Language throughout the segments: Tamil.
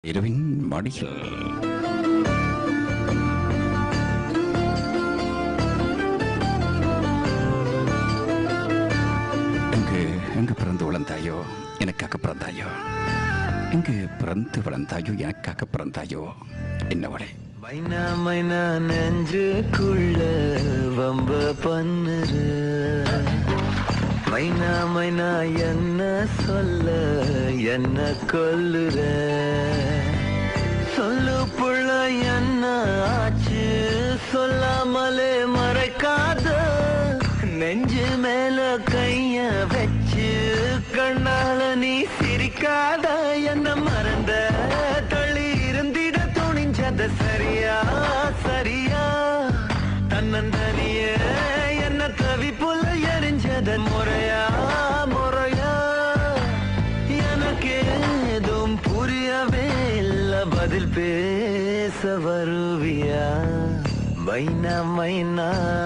இரவின் மடியில் எங்கு எங்கு பிறந்து வளர்ந்தாயோ எனக்காக பிறந்தாயோ எங்கு பிறந்து வளர்ந்தாயோ எனக்காக பிறந்தாயோ என்னவளே மைனா மைனா நெஞ்சுக்குள்ள வம்ப பண்ணுற மைனா மைனா என்ன சொல்ல என்ன கொல்லுற சொல்லு புள்ள என்ன ஆச்சு சொல்லாமலே மறைக்காத நெஞ்சு மேல கைய வச்சு கண்ணால நீ சிரிக்காத என்ன மறந்த தள்ளி இருந்திட துணிஞ்சத சரியா சரியா தன்னந்தனிய என்ன தவி புல எரிஞ்சத முறையா முறையா எனக்கு ஏதும் புரியவே இல்ல பதில் பேச வருவியா மைனா மைனா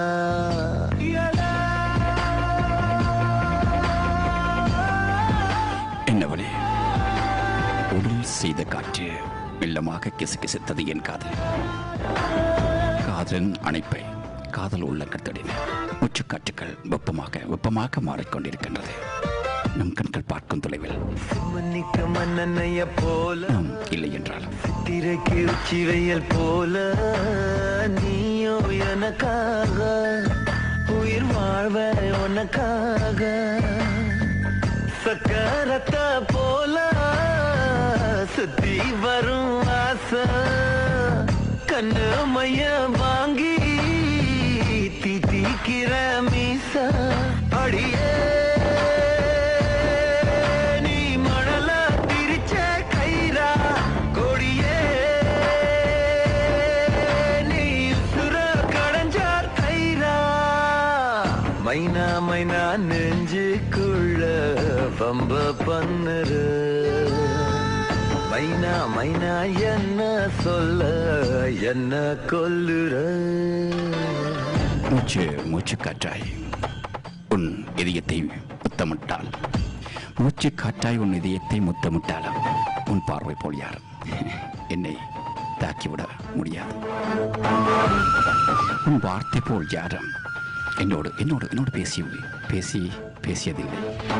என்னவளே உடல் செய்த காற்று மெல்லமாக கிசுகிசுத்தது என் காதல் காதலின் அணைப்பை காதல் உள்ள கத்தடின மூச்சுக்காற்றுகள் வெப்பமாக வெப்பமாக மாறிக்கொண்டிருக்கின்றது நம் கண்கள் பார்க்கும் தொலைவில் மன்னிக்க மன்னனைய போல நாம் இல்லை என்றாலும் திரைக்கு உச்சி வெயில் போல நீயோ எனக்காக உயிர் வாழ்வ உனக்காக சக்கரத்த போல சுத்தி வரும் ஆசை கண்ணு மைய வாங்கி தித்திக்கிற மீச அடியே நீ மணல திரிச்ச கயிறா கொடியே நீ சுர கடஞ்சார் கயிறா மைனா மைனா நெஞ்சுக்குள்ள பம்ப பண்ணுற மைனா மைனா என்ன சொல்ல என்ன கொல்லுற மூச்சு மூச்சு காற்றாய் உன் இதயத்தை முத்தமிட்டால் மூச்சு காற்றாய் உன் இதயத்தை முத்தமிட்டாலும் உன் பார்வை போல் யார் என்னை தாக்கிவிட முடியாது உன் வார்த்தை போல் யாரும் என்னோடு என்னோடு என்னோடு பேசி பேசி பேசியதில்லை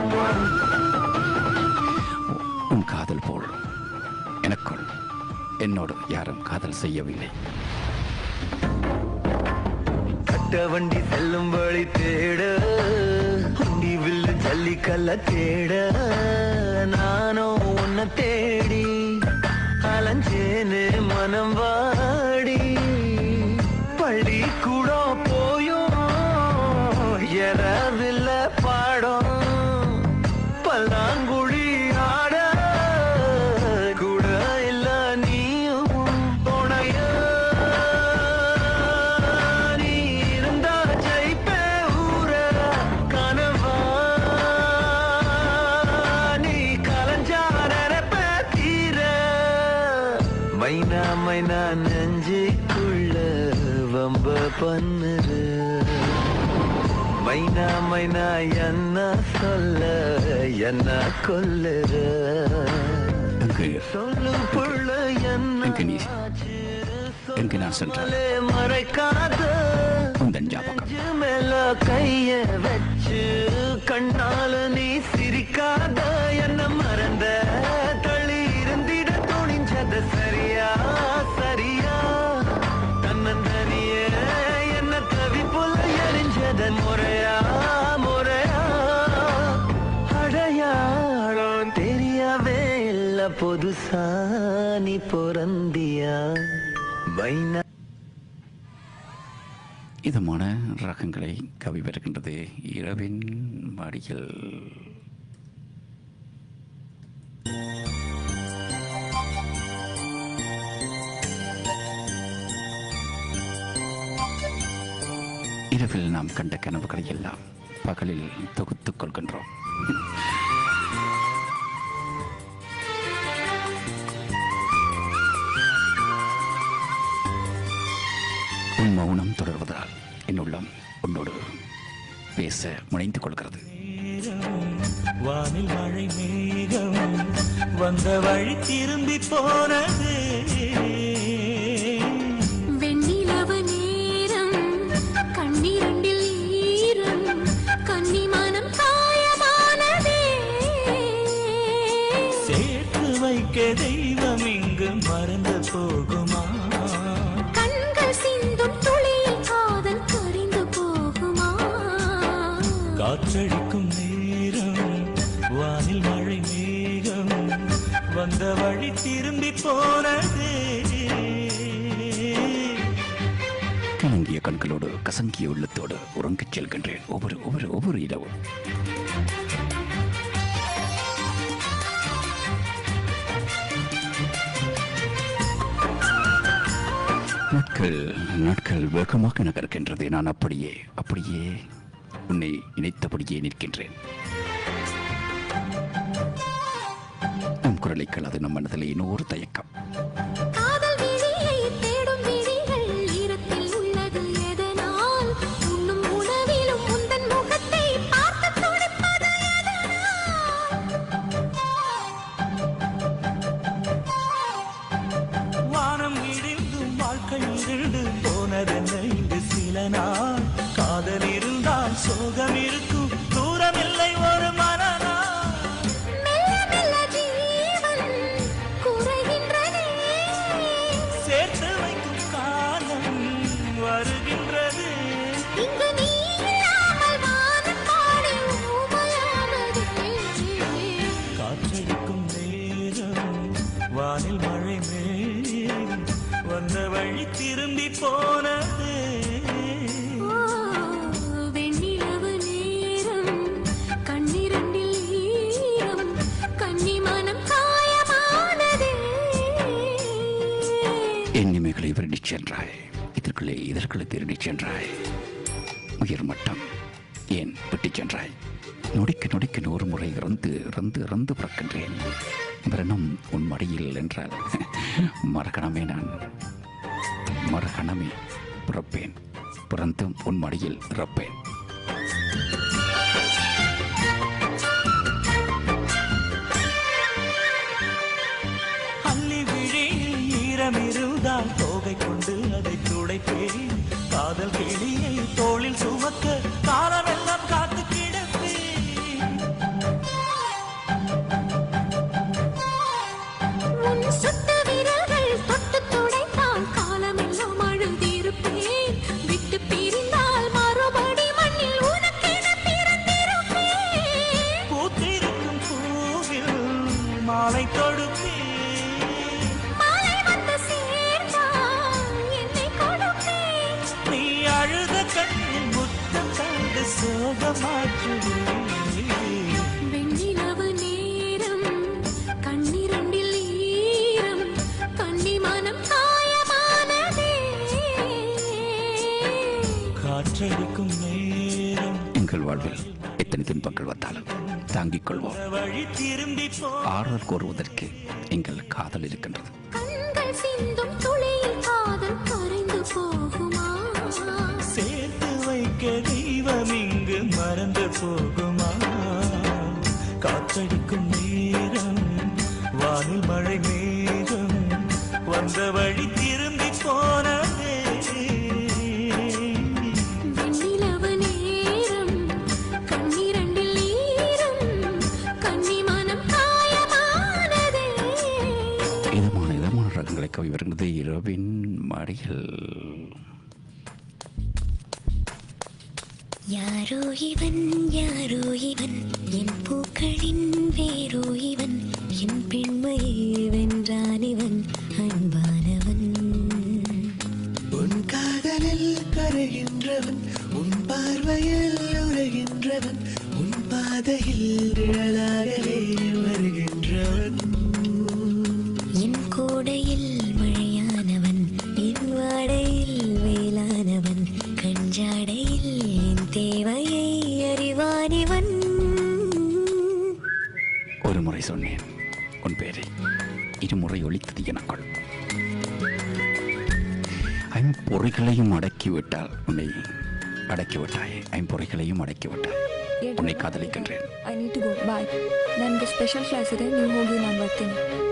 உன் காதல் போல் எனக்குள் என்னோடு யாரும் காதல் செய்யவில்லை கட்ட வண்டி செல்லும் வழி தேட வண்டி வில்லு ஜல்லிக்கல்ல தேட நானும் உன்னை தேடி அலைஞ்சேனு மனம் வாடி பள்ளி கூட போயும் எறவில்ல பாடம் பல்லாங்குழி ஆட கூட இல்ல நீயும் துணையா நீ இருந்தா ஜெயிப்பே ஊர கனவா நீ கலஞ்சா நினைப்ப தீர மைனா மைனா நெஞ்சுக்குள்ள வம்ப பண்ணுற மைனா மைனா என்ன சொல்ல என்ன கொல்லுற அங்கு சொல்லு புள்ள என்ன எங்கு நீ எங்கு நான் சென்றால் சொல்லாமலே மறைக்காத உந்தன் ஞாபகம் நெஞ்சு மேல கைய வச்சு கண்ணால நீ சிரிக்காத என்ன மறந்த தள்ளி இருந்திட துணிஞ்சத சரியா சரியா தன்னந்தனிய என்ன தவி புல எரிஞ்சத முறையா முறையா அடையாளம் தெரியவே இல்ல புதுசா நீ பொறந்தியா வைனா இதமான ரகங்களை கவி வருகின்றது இரவின் மடியில் இரவில் நாம் கண்ட கனவுகளை எல்லாம் பகலில் தொகுத்துக் கொள்கின்றோம் உன் மௌனம் தொடர்வதால் என் உள்ளம் உன்னோடு பேச முனைந்து கொள்கிறது நேரம் வானில் மழை மேகம் வந்த வழி திரும்பி போனது வெண்ணிலவு நேரம் கண்ணிரண்டில் ஈரம் கன்னிமனம் காயமானதே சேர்த்து வைக்க தெய்வம் இங்கு மறந்து போகுமா கண்கள் சிந்தும் துளியில் காதல் கரிந்து போகுமா காற்றடிக்கும் நேரம் வானில் மழை மேகம் வந்த வழி திரும்பி போனது கலங்கிய கண்களோடு கசங்கிய உள்ளத்தோடு உறங்கச் செல்கின்றேன் ஒவ்வொரு ஒவ்வொரு ஒவ்வொரு இரவும் நாட்கள் நாட்கள் வேகமாக நகர்கின்றது நான் அப்படியே அப்படியே உன்னை நினைத்தபடியே நிற்கின்றேன் நம் குரலை கலது நம் மனதில் இன்னொரு தயக்கம் காதல் விழியை தேடும் விழிகள் ஈரத்தில் உள்ளது எதனால் உண்ணும் உணவிலும் உந்தன் முகத்தை பார்த்து துடிப்பது வானம் இடிந்தும் வாழ்க்கை இருண்டு போனதென்ன இங்கு சில நாள் காதல் இருந்தால் சோகம் இருக்கும் தூரம் இல்லை ஒரு மனநாள் மெல்ல மெல்ல ஜீவன் குறைகின்றதே சேர்த்து வைக்கும் காலம் வருகின்றது இங்கு நீ இல்லாமல் வானம் பாடி ஊமையானதே காற்றடிக்கும் நேரம் வானில் மழை மேகம் வந்த வழி திரும்பி போனது ஓ, வெண்ணிலவு நேரம் கண்ணிரண்டில் ஈரம் கன்னிமனம் காயமானதே என் இமைகளை விரடிச் சென்றாய் இதற்குள்ளே இதற்குள்ளே திருடிச் சென்றாய் உயர் மட்டம் ஏன் விட்டுச் சென்றாய் நொடிக்கு நொடிக்கு நூறு முறை இறந்து இறந்து இறந்து பிறக்கின்றேன் மரணம் உன் மடியில் என்றால் மறுகணமே நான் மறுகணமே பிறப்பேன் பிறந்தும் உன் மடியில் இறப்பேன் அள்ளி விழியில் ஈரம் இருந்தால் தோகை கொண்டு அதை துடைப்பேன் காதல் கிளியை தோளில் சுமக்க காலமெல்லாம் காத்து கிடப்பேன் உன் சுத்த விரல்கள் தொட்டு துடைத்தால் காலமெல்லாம் அழுதிருப்பேன் விட்டு பிரிந்தால் மறுபடி மண்ணில் உனக்கென பிறந்திருப்பேன் பூத்திருக்கும் பூவில் மாலை தொடுப்பேன் மாலை வந்து சேர்ந்தால் என்னை கொடுப்பேன் நீ அழுத கண்ணில் முத்தம் கண்டு சோகமாற்றுவேன் வெண்ணிலவு நேரம் கண்ணிரண்டில் ஈரம் கன்னிமனம் காயமானதே காற்றடிக்கும் நேரம் எங்கள் வாழ்வில் எத்தனை துன்பங்கள் வந்தாலும் தாங்கிக் கொள்வோம் வழி திரும்பி போ ஆறுதல் கோருவதற்கு எங்கள் காதல் இருக்கின்றது கண்கள் சிந்தும் துளியில் காதல் கரைந்து போகுமா சேர்த்து வைக்க தெய்வம் இங்கு மறந்து போகுமா காற்றடிக்கும் நேரம் வானில் மழை மேகம் வந்த வழி திரும்பி போனதே வெண்ணிலவு நேரம் கண்ணிரண்டில் ஈரம் கன்னிமனம் காயமானதே இதமான இதமான ரகங்களை கவி வருகிறது இரவின் மடியில் யாரோ இவன் யாரோ இவன் என் பூக்களின் வேரோ இவன் என் பெண்மையை வென்றான் இவன் அன்பானவன் உன் காதலில் கரைகின்றவன் உன் பார்வையில் உரைகின்றவன் உன் பாதையில் நிழலாகவே வருகின்றவன் என் கோடையில் மழையானவன் என் வாடையில் வேளானவன் கஞ்சாடையில் என் தேவையை அறிவானிவன் ஒரு முறை சொன்னேன் உன் பேரை இருமுறை ஒழித்தது எனக்குள் ஐம்பொறிகளையும் அடக்கிவிட்டால் உன்னை அடக்கிவிட்டாய் ஐம்பொறிகளையும் அடக்கிவிட்டாய் உன்னை ಕಾದಲಿக்கின்றேன் I need to go bye ನನಗೆ ಸ್ಪೆಷಲ್ ಕ್ಲಾಸ್ ಇದೆ ನೀವು ಹೋಗಿ ನಾನು ಬರ್ತೀನಿ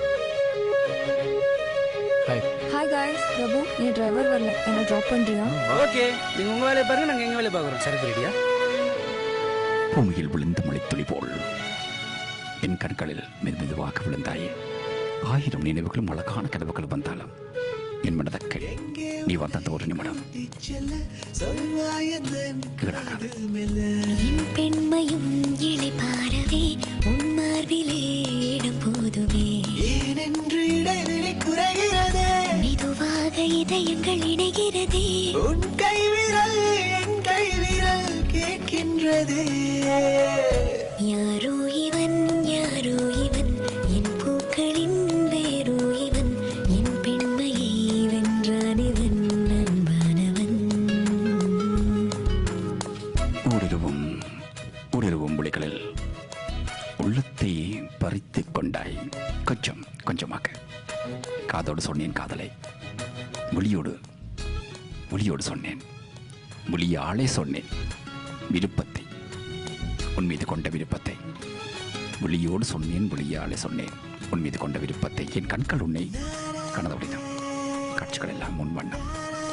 ஹாய் ಹಾಯ್ ಗಾಯ್ಸ್ ಪ್ರಭು ನೀ ಡ್ರೈವರ್ ಬರல என்ன ಡ್ರಾಪ್ பண்றியா ஓகே நீங்க உங்க வேலையை பாருங்க நாங்க எங்க வேலையை பாக்குறோம் சரி ரெடியா பூமியில் விழுந்த மழைத்துளி போல் என் கண்களில் மெது மெதுவாக விழுந்தாயே ஆயிரம் நினைவுகளும் அழகான கனவுகளும் வந்தாலும் என் மனதக்கள் நீ வந்த அந்த ஒரு நிமிடம் செல்ல சொல்வாயந்தன் ஈடாகாது மெல்ல என் பெண்மையும் இளைப்பாரவே உன் மார்பிலே இடம் போதுமே ஏனென்று இடைவெளி குறைகிறதே மெதுவாக இதயங்கள் இணைகிறதே உன் கைவிரல் என் கைவிரல் கேட்கின்றதே யாரோ இவன் யாரோ இவன் என் பூக்களின் வேரோ இவன் என் பெண்மையை வென்றான் இவன் அன்பானவன் ஊடுருவும் ஊடுருவும் ஒளிகளில் உள்ளத்தை பறித்துக் கொண்டாய் கொஞ்சம் கொஞ்சமாக காதோடு சொன்னேன் காதலை மொழியோடு மொழியோடு சொன்னேன் மொழியாலே சொன்னேன் விருப்பத்தை உன் மீது கொண்ட விருப்பத்தை மொழியோடு சொன்னேன் மொழியாலே சொன்னேன் உன் மீது கொண்ட விருப்பத்தை என் கண்கள் உன்னை கனதொடிதான் காட்சிகள் எல்லாம் முன் வண்ணம்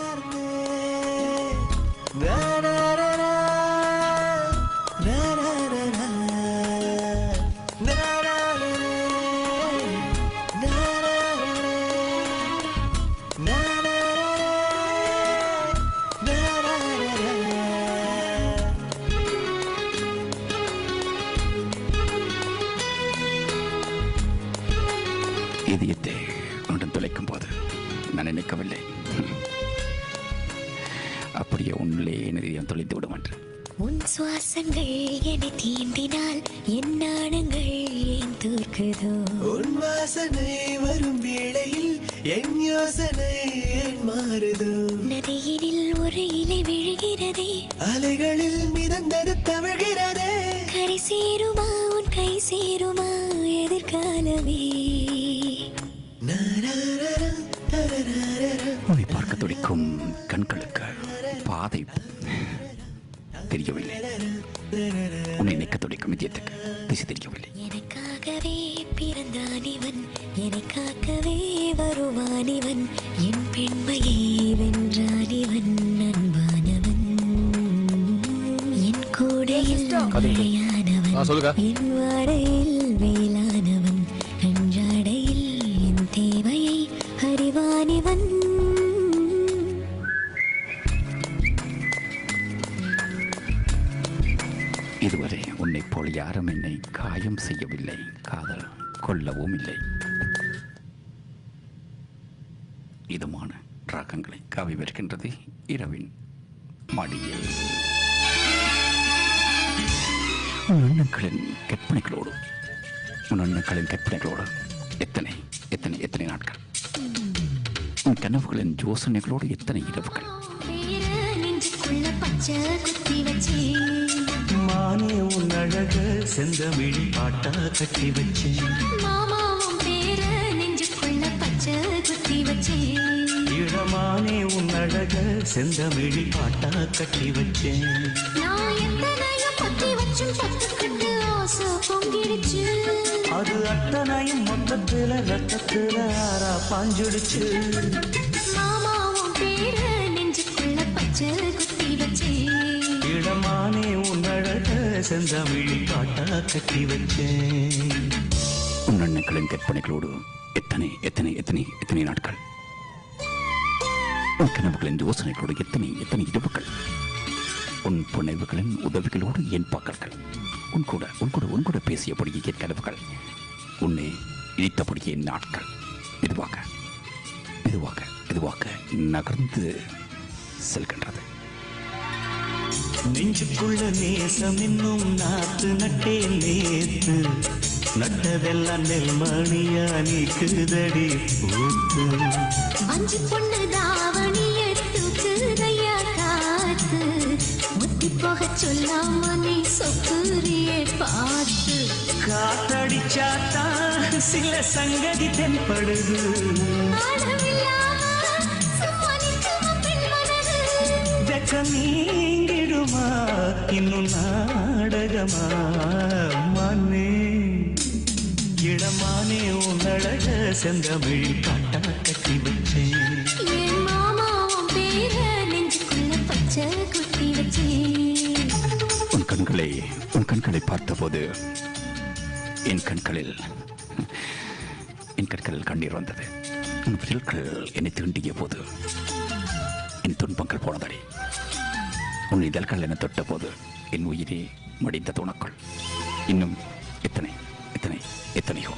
இதயத்தை உன்னுடன் துளைக்கும் போது நான் நினைக்கவில்லை அப்படியே உன்னிலே என் இதயம் தொலைத்து விடும் என்று உன் சுவாசங்கள் என்னை தீண்டினால் என் நாணங்கள் ஏன் தோற்குதோ உன் வாசனை வரும் வேளையில் என் யோசனை ஏன் மாறுதோ நதியினில் ஒரு இலை விழுகிறதே அலைகளில் மிதந்தது தவழ்கிறதே கரை சேருமா உன் கை சேருமா எதிர்காலமே நாராரரா, தரராரரா. உன்னை பார்க்க துடிக்கும் கண்களுக்கு பாதை தெரியவில்லை உன்னை நிற்க துடிக்கும் இதயத்துக்கு திசை தெரியவில்லை எனக்காகவே பிறந்தான் இவன் எனக்காகவே வருவான் இவன் என் பெண்மையை வென்றான் இவன் அன்பானவன் என் கூடையில் மழையானவன் ஆ, சொல்லுங்க. என் வாடையில் வேளானவன் அன்றாடையில் என் தேவையை அறிவான் இவன் இதுவரை உன்னை போல் யாரும் என்னை காயம் செய்யவில்லை காதல் கொல்லவும் இல்லை இதுமான ராகங்களை காவி வருகின்றது இரவின் மடியில் உன் எண்ணங்களின் கற்பனைகளோடு உன் எண்ணங்களின் கற்பனைகளோடு எத்தனை எத்தனை எத்தனை நாட்கள் உன் கனவுகளின் யோசனைகளோடு எத்தனை இரவுகள் பேர நெஞ்சுக்குள்ள பச்சை குத்தி வச்சே மானே உன் அழக செந்தமிழ் பாட்டா கட்டி வச்சேன் மாமாவும் பேர நெஞ்சுக்குள்ள பச்சை குத்தி வச்சே இளமானே உன் அழக செந்தமிழ் பாட்டா கட்டி வச்சேன் நான் எத்தனையும் பத்தி வச்சும் பத்துக்கிட்டு ஆசை பொங்கிடுச்சு அது அத்தனையும் மொத்தத்துல ரத்தத்துல ஆறா பாஞ்சுடுச்சு மாமாவும் பேர நெஞ்சுக்குள்ள பச்சை குத்தி வச்சே இளமானே உன் அழக செந்தமிழ் பாட்டா கட்டி வச்சேன் உன் எண்ணங்களின் கற்பனைகளோடு எத்தனை எத்தனை எத்தனை எத்தனை நாட்கள் உன் கனவுகளின் யோசனைகளோடு எத்தனை எத்தனை இரவுகள் உன் புனைவுகளின் உதவிகளோடு என் பக்கல்கள் உன் கூட உன் கூட உன் கூட பேசியபடியே என் கனவுகள் உன்னை இணைத்தபடியே என் நாட்கள் மெதுவாக மெதுவாக மெதுவாக நகர்ந்து செல்கின்றது நெஞ்சுக்குள்ள நேசம் இன்னும் நாத்து நட்டேன் நேத்து நட்டதெல்லாம் நெல்மணியா நீக்குதடி பூத்து அஞ்சு பொண்ணு தாவணிய தூக்குதையா காத்து முத்தி போக சொல்லாம நீ சொக்குரியே பார்த்து காத்தடிச்சாத்தான் சில சங்கதி தென்படுது ஆழமில்லாம சும்மா நிற்குமா பெண் மனது வெக்கம் நீங்கிடுமா இன்னும் நாடக தங்கமா மன்னே இளமானே உன்னழக செந்தமிழ் காட்டா கட்டி வச்சேன் என் மாமா உன் பேர நெஞ்சுக்குள்ள பச்சை குத்தி வச்சேன் உன் கண்களை உன் கண்களை பார்த்தபோது என் கண்களில் என் கண்களில் கண்ணீர் வந்தது உன் விரல்கள் என்னை தீண்டிய போது என் துன்பங்கள் போனதடி உன் இதழ்கள் என்னை தொட்ட போது என் உயிரே மடிந்தது உனக்குள் இன்னும் எத்தனை எத்தனை எத்தனையோ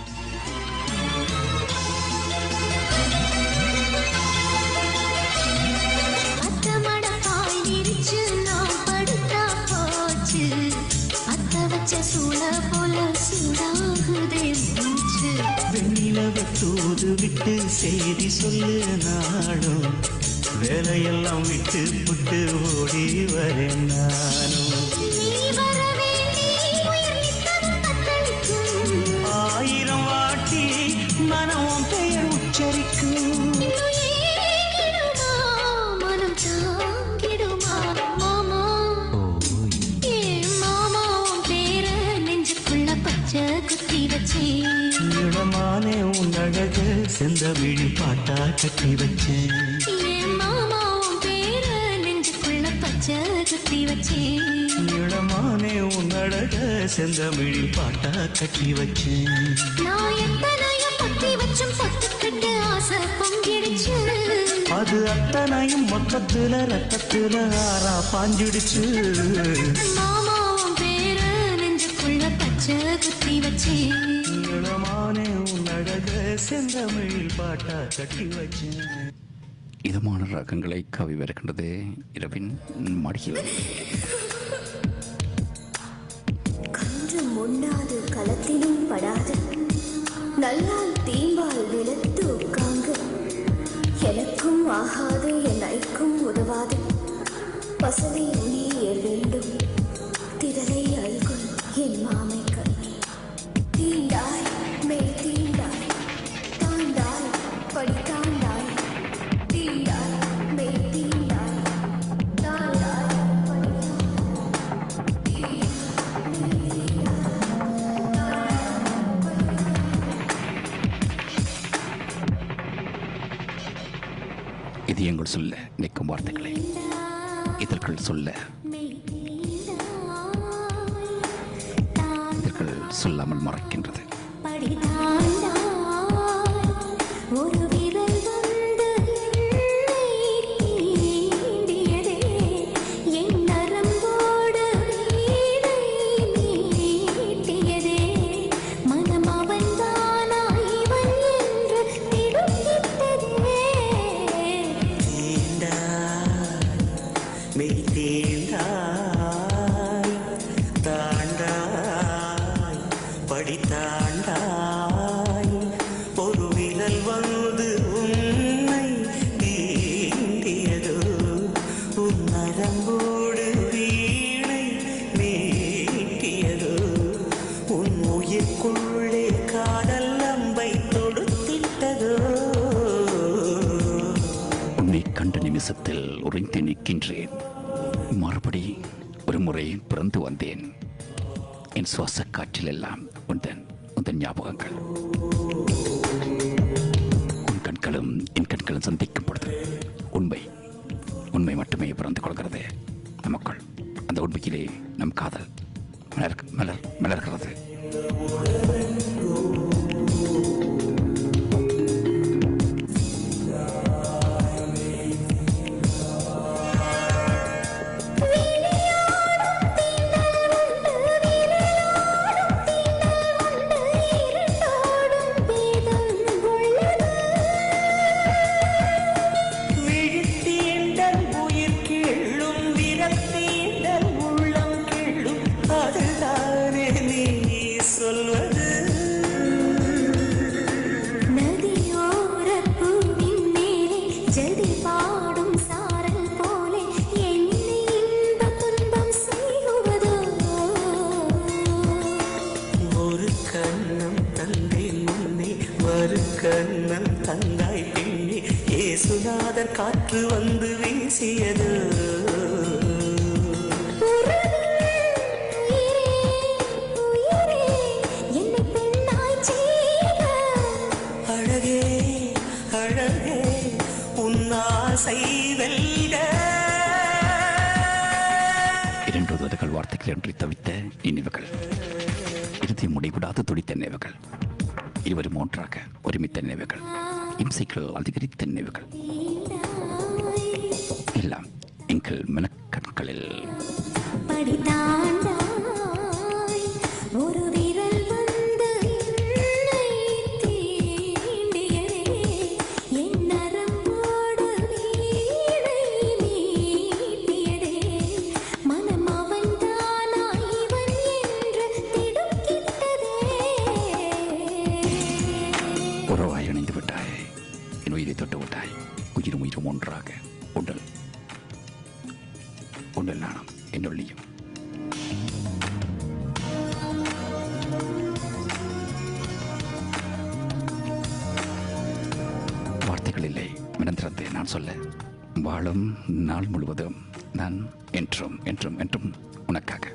அத்தமட பாய் விரிச்சு நான் படுத்தா போச்சு அத்த வச்ச சூட போல சூடாகுதே மூச்சு வெண்ணிலவ தூது விட்டு செய்தி சொல்லு நானும் வேலையெல்லாம் விட்டு புட்டு ஓடி வரேன் நானும் நீ வர வேண்டி உயிர் நித்தம் தத்தளிக்கும் ஆயிரம் வாட்டி மனம் உன் பெயர் உச்சரிக்கும் இன்னும் ஏங்கிடுமா மனம் தாங்கிடுமா மாமா ஏ மாமா உன் பேர நெஞ்சுக்குள்ள பச்சை குத்தி வச்சேன் இளமானே உன் அழக செந்தமிழி பாட்டா கட்டி வச்சேன் ஏ மாமா உன் பேர நெஞ்சுக்குள்ள பச்சை குத்தி வச்சேன் இளமானே உன் அழக செந்தமிழி பாட்டா கட்டி வச்சேன் நான் எத்தனையும் பத்தி வச்சும் பொத்துக்கிட்டு ஆசை பொங்கிடுச்சு அது அத்தனையும் மொத்தத்துல ரத்தத்துல ஆறா பாஞ்சிடுச்சு மாமா உன் பேர நெஞ்சுக்குள்ள பச்சை குத்தி வச்சேன் இளமானே உன் அழக செந்தமிழில் பாட்டா கட்டி வச்சேன் இதமான ரகங்களை கவி வருகின்றது இரவின் மடியில் கன்றும் உண்ணாது களத்திலும் படாது நல்லால் தீம்பால் நிலத்து உட்காங்கு எனக்கும் ஆகாது என் ஐக்கும் உதவாது பசலை உனி வேண்டும் திரளை அல்குல் என் மாமை கண்ணி தீண்டாய் மெய் தீண்டாய் தாண்டாய் படி தாண்டாய் தீண்டாய் மெய் தீண்டாய் தாண்டாய் படி இது எங்கள் சொல்ல நிற்கும் வார்த்தைகளை இதழ்கள் சொல்ல இதழ்கள் சொல்லாமல் மறைக்கின்றது ஒரு விரல் வந்து என்னை தீண்டியதே என் நரம்போடு வீணை மீட்டியதே மனம் அவன்தானா இவன் என்று திடுக்கிட்டதே மெய் தீண்டாய் தாண்டாய் படி தாண்டாய் ஒரு விரல் வந்து உன்னை தீண்டியதோ உன் நரம்போடு வீணை மீட்டியதோ உன் உயிர்க்குள்ளே காதல் அம்பை தொடுத்திட்டதோ உன்னை கண்ட நிமிஷத்தில் உறைந்து நிற்கின்றேன் மறுபடி ஒரு முறை பிறந்து வந்தேன் என் சுவாச காற்றில் எல்லாம் உந்தன் உந்தன் ஞாபகங்கள் உன் கண்களும் என் கண்களும் சந்திக்கும் பொழுது உண்மை உண்மை மட்டுமே பிறந்து கொள்கிறது நமக்குள் அந்த உண்மையிலே நம் காதல் மலர் மலர் மலர்கிறது விழித்தீண்டல் உயிர் கிள்ளும் விரத்தீண்டல் உள்ளம் கிள்ளும் அதுதானே நீ சொல்வது நதியோரப் பூவின் மேலே ஜதி பாடும் சாரல் போலே என்னை இன்பத் துன்பம் செய்குவதோ ஒரு கண்ணம் தந்தேன் முன்னே மறு கண்ணம் தந்தாய் பின்னே ஏசுநாதர் காற்று வந்து வீசியது உயிரே உன் ஆசை வெல்க இரண்டு உதடுகள் வார்த்தைகள் என்று தவித்த நினைவுகள் இறுதி முடிவிடாது துடித்த நினைவுகள் இருவரும் ஒன்றாக ஒருமித்த நினைவுகள் இம்சைகள் அதிகரித்த நினைவுகள் எல்லாம் எங்கள் மனக்கண்களில் படித்தாண்டாய் ஒரு விரல் வந்து என்னை தீண்டியதே என் நரம்போடு வீணை மீட்டியதே மனம் அவன்தானா இவன் என்று திடுக்கிட்டதே உறவாய் இணைந்து விட்டாய் என் உயிரை தொட்டு விட்டாய் உயிரும் உயிரும் ஒன்றாக உண்டல் உண்டல் நாணம் என்னொல்லியும் வார்த்தைகள் இல்லை மினந்திரத்தை நான் சொல்ல வாழும் நாள் முழுவதும் நான் என்றும் என்றும் என்றும் உனக்காக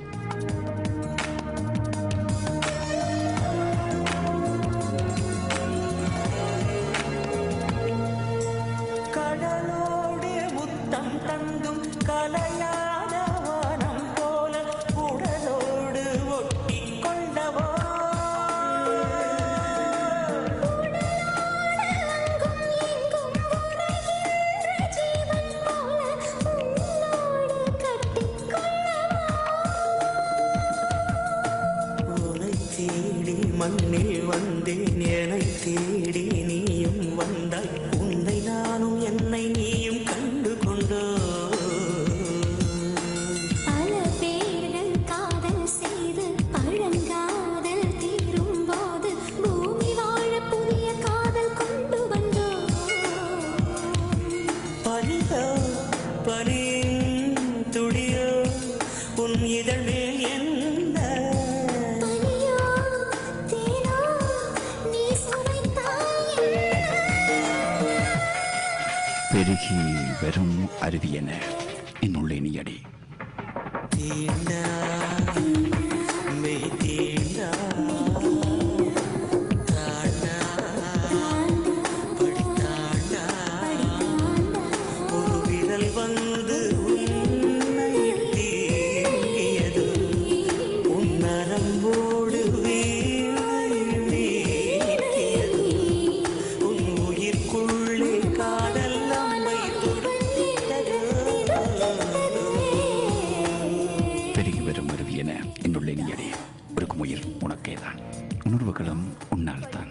கடலோடு முத்தம் தந்தும் கலையாத வானம் போல உடலோடு ஒட்டி கொண்டவோ உனை தேடி மண்ணில் வந்தேன் என்னை தேடி நீயும் வந்தாய் உன்னை நானும் என்னை நீயும் கண்டு கொண்டோ பல பேர்கள் காதல் செய்து பழங்காதல் தீரும் போது பூமி வாழ புதிய காதல் கொண்டு வந்தோம் பனிதோ பனியின் துளியோ உன் இதழ் மேல் என்ன பனியோ தேனோ நீ சுவைத்தாய் பெருகி வெறும் அருவி என என்னுள்ளே நீ அடி தீண்டா மெய் தீண்டா தாண்டா படித்தாண்டா ஒரு விரல் வந்து உன்னை தீண்டியது உன் நரம்போடு வீணை மீட்டியது உன் உயிர்க்குள்ளே காதல் நம்மை துடித்தது பெருகி வரும் அருவி என என்னுள்ளே நீ அடி இருக்கும் உயிர் உனக்கே தான் உணர்வுகளும் உன்னால் தான்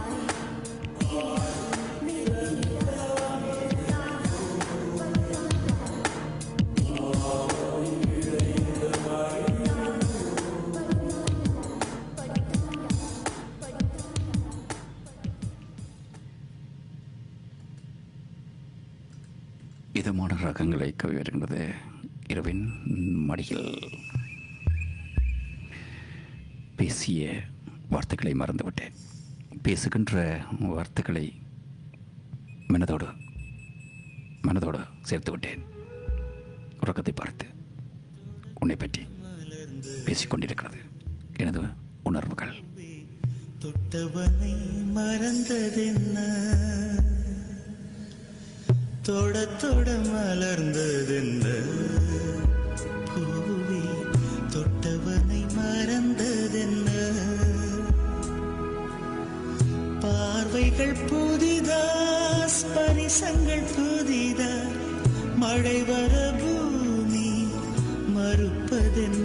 இதமான ரகங்களை கவி வருகின்றது இரவின் மடியில் பேசிய வார்த்தைகளை மறந்துவிட்டேன் பேசுகின்ற வார்த்தைகளை மனதோடு மனதோடு சேர்த்து விட்டேன் உறக்கத்தை பார்த்து உன்னை பற்றி பேசிக்கொண்டிருக்கிறது எனது உணர்வுகள் தொட்டவனை மறந்ததென்ன தொட தொட மலர்ந்ததென்ன பூவே தொட்டவனை மறந்ததென்ன பார்வைகள் புதிதா ஸ்பரிசங்கள் புதிதா மழை வர பூமி மறுப்பதென்ன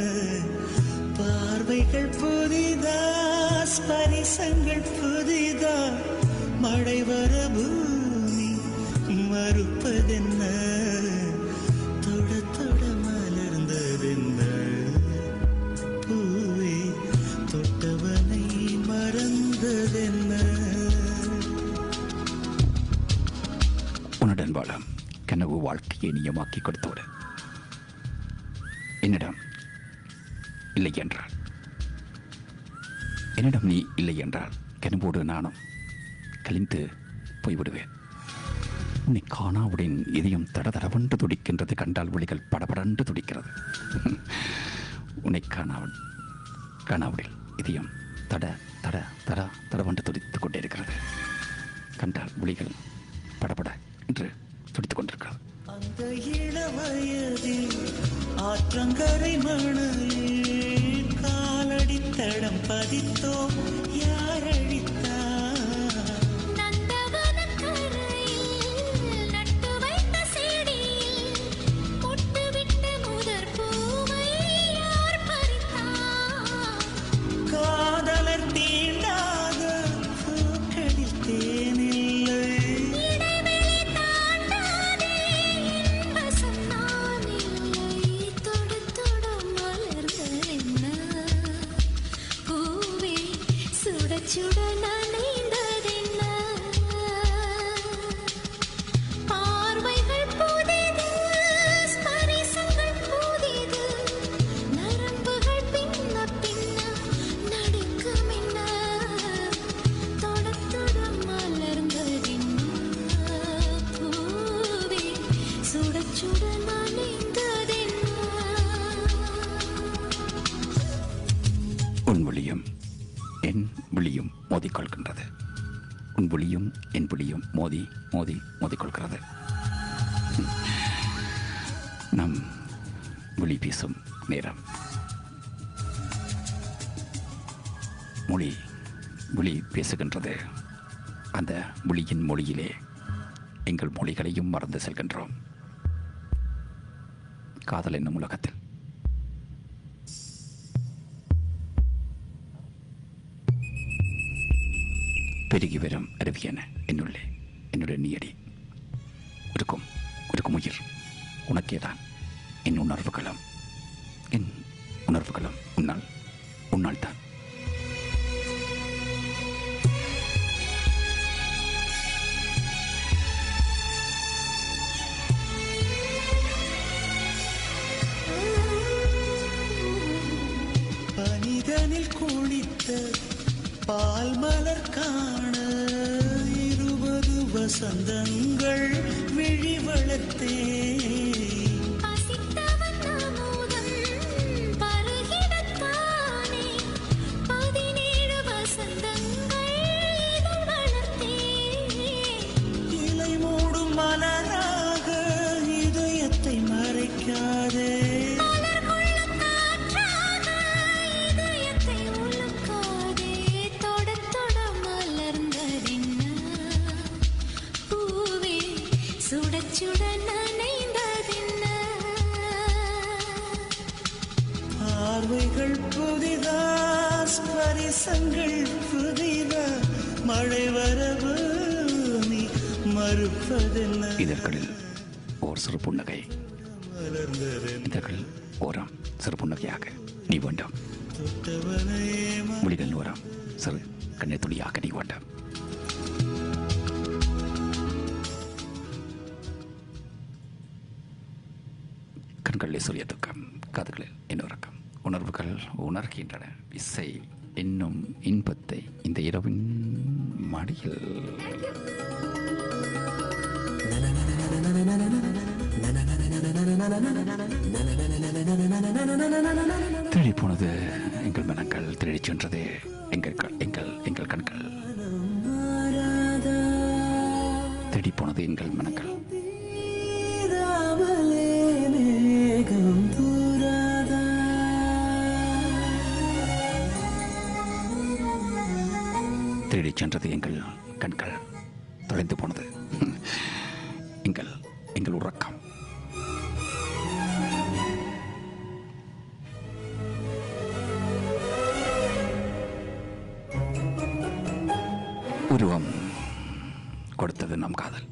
பார்வைகள் புதிதா ஸ்பரிசங்கள் புதிதா மழை வர பூமி மறுப்பதென்ன தொட தொட மலர்ந்ததென்ன பூவே தொட்டவனை மறந்ததென்ன உன்னுடன் வாழ கனவு வாழ்க்கையை நியமாக்கி கொடுத்தோடு என்னிடம் இல்லை என்றால் என்னிடம் நீ இல்லை என்றால் கனவோடு நானும் கலிந்து போய்விடுவேன் உன்னை காணாவுடன் இதயம் தட தடவென்று துடிக்கின்றது கண்டால் விழிகள் படபடன்று துடிக்கிறது உன்னை காணாவன் காணாவுடில் இதயம் தட தட தட தடவென்று துடித்துக் கொண்டே இருக்கிறது கண்டால் விழிகள் படபட என்று துடித்துக் கொண்டிருக்கிறது அந்த இளவயதில் ஆற்றங்கரை மணலில் காலடி தடம் பதித்தோம் யார் அழித்தார் நந்தவனக் கரையில் நட்டு வைத்த செடியில் பொட்டுவிட்ட முதற் பூவை யார் பறித்தார்? காதலர் தீண்டாத பூக்களில் தேனில்லை இடைவெளி தாண்டாதே என் வசம் நான் இல்லை. தொடு தொடு மலர்கள் என்ன? பூவே சுடச் சுட நனைந்ததென்ன? பார்வைகள் புதிது, ஸ்பரிசங்கள் புதிது. நரம்புகள் பின்ன பின்ன நடுக்கம் என்ன? தொடத் தொட மலர்ந்ததென்ன? பூவே சுடச் சுட நனைந்ததென்ன? உன் விழியும் என் விழியும் மோதிக்கொள்கின்றது உன் விழியும் என் விழியும் மோதி மோதி மோதிக்கொள்கிறது ம். நம் விழி பேசும் நேரம் மொழி விழி பேசுகின்றது அந்த விழியின் மொழியிலே எங்கள் மொழிகளையும் மறந்து செல்கின்றோம் காதல் என்னும் உலகத்தில் பெருகி வரும் அருவியன என்னுள்ளே என்னுடைய நீயடி இருக்கும் இருக்கும் உயிர் உனக்கேதான் என் உணர்வுகளும் என் உணர்வுகளும் உன்னால் உன்னால் தான் பனிதனில் குளித்த பால் மலர் காண இருபது வசந்தங்கள் விழி வளர்த்தே பசித்தவன் அமுதம் பருகிடத்தானே பதினேழு வசந்தங்கள் இதழ் வளர்த்தேன் இலை மூடும் மலராக இதயத்தை மறைக்காதே மலர் கொள்ளும் காற்றாக இதயத்தை உலுக்காதே தொடத் தொட மலர்ந்ததென்ன பூவே சுடச் சுட நனைந்ததென்ன பார்வைகள் புதிதா ஸ்பரிசங்கள் புதிதா மழை வரவு நீ மறுப்பதென்ன இதழ்களில் ஓர் சிறு புன்னகை இதழ்கள் ஓரம் சிறு புன்னகையாக நீ வேண்டும் தொட்டவனையே மொழிகள் ஓரம் சிறு கண்ணீர் துளியாக நீ வேண்டும் கண்களில் சூரிய துக்கம் காதுகளில் இன்னொருக்கம் உணர்வுகள் உணர்கின்றன இசை இன்னும் இன்பத்தை இந்த இரவின் மடியில் தேடி போனது எங்கள் மனங்கள் தேடி சென்றது எங்கள் க- எங்கள் எங்கள் கண்கள் தேடி போனது எங்கள் மனங்கள் தீராமலே மேகம் தூராதா தேடி சென்றது எங்கள் கண்கள் தொலைந்து போனது எங்கள் எங்கள் உறக்கம் உருவம் கொடுத்தது நம் காதல்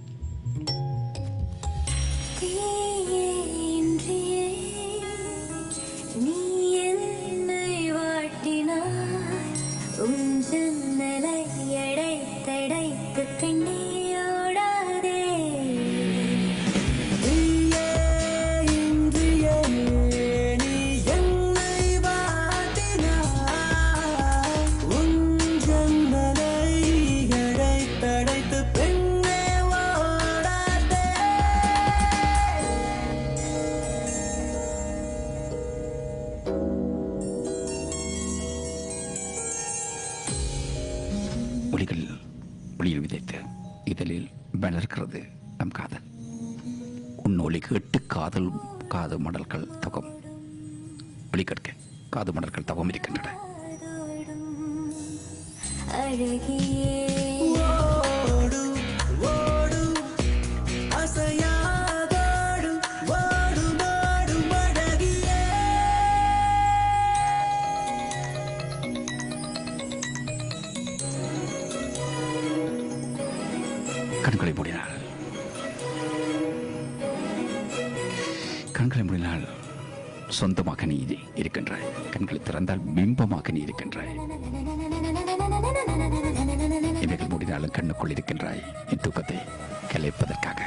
தீயின்றியே நீ என்னை வாட்டினாய் உன் ஜன்னலை அடைத்தடைத்து பெண்ணே ஓடாதே நீயே இன்றியே நீ என்னை வாட்டினாய் உன் ஜன்னலை அடைத்தடைத்து பெண்ணே ஓடாதே ஒளிகள் ஒளியில் விதைத்து இதழில் வளர்க்கிறது நம் காதல் உன் ஒலி கேட்டு காதல் காது மடல்கள் தகம் ஒலி கேட்க காது மடல்கள் தவம் இருக்கின்றன அழகியே ஓடு ஓடு அசையாதோடு ஓடு மாடு மடகியே கண்களை மூடினாள் கண்களை மூடினால் சொந்தமாக நீ இருக்கின்றாய் கண்களை திறந்தால் பிம்பமாக நீ இருக்கின்றாய் இவைகள் மூடினாலும் கண்ணுக்குள் இருக்கின்றாய் என் தூக்கத்தை கலைப்பதற்காக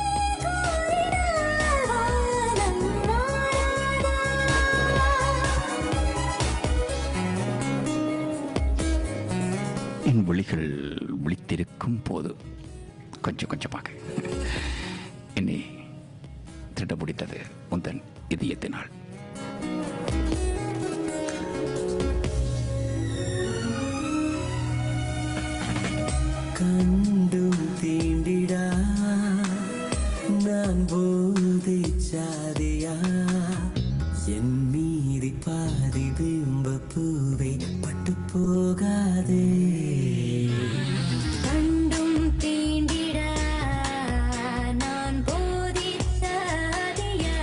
என் விழிகள் விழித்திருக்கும் போது கொஞ்சம் கொஞ்சமாக என்னை திருட முடித்தது உந்தன் இதயத்தினால் கண்டும் தீண்டிடா நான் போதை சாதியா என் மீதி பாதி பிம்ப பூவை பட்டு போகாதே கண்டும் தீண்டிட நான் போதித்ததியா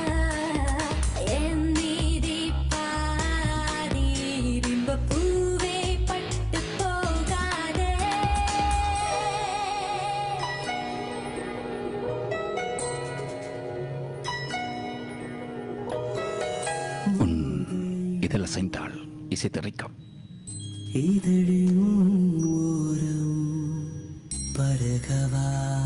என் மீதி பாதி பிம்ப பூவே பட்டு போகாதே உன் இதில் அசைந்தால் இசை திரைக்கும் இதழின் ஓரம் பருகவா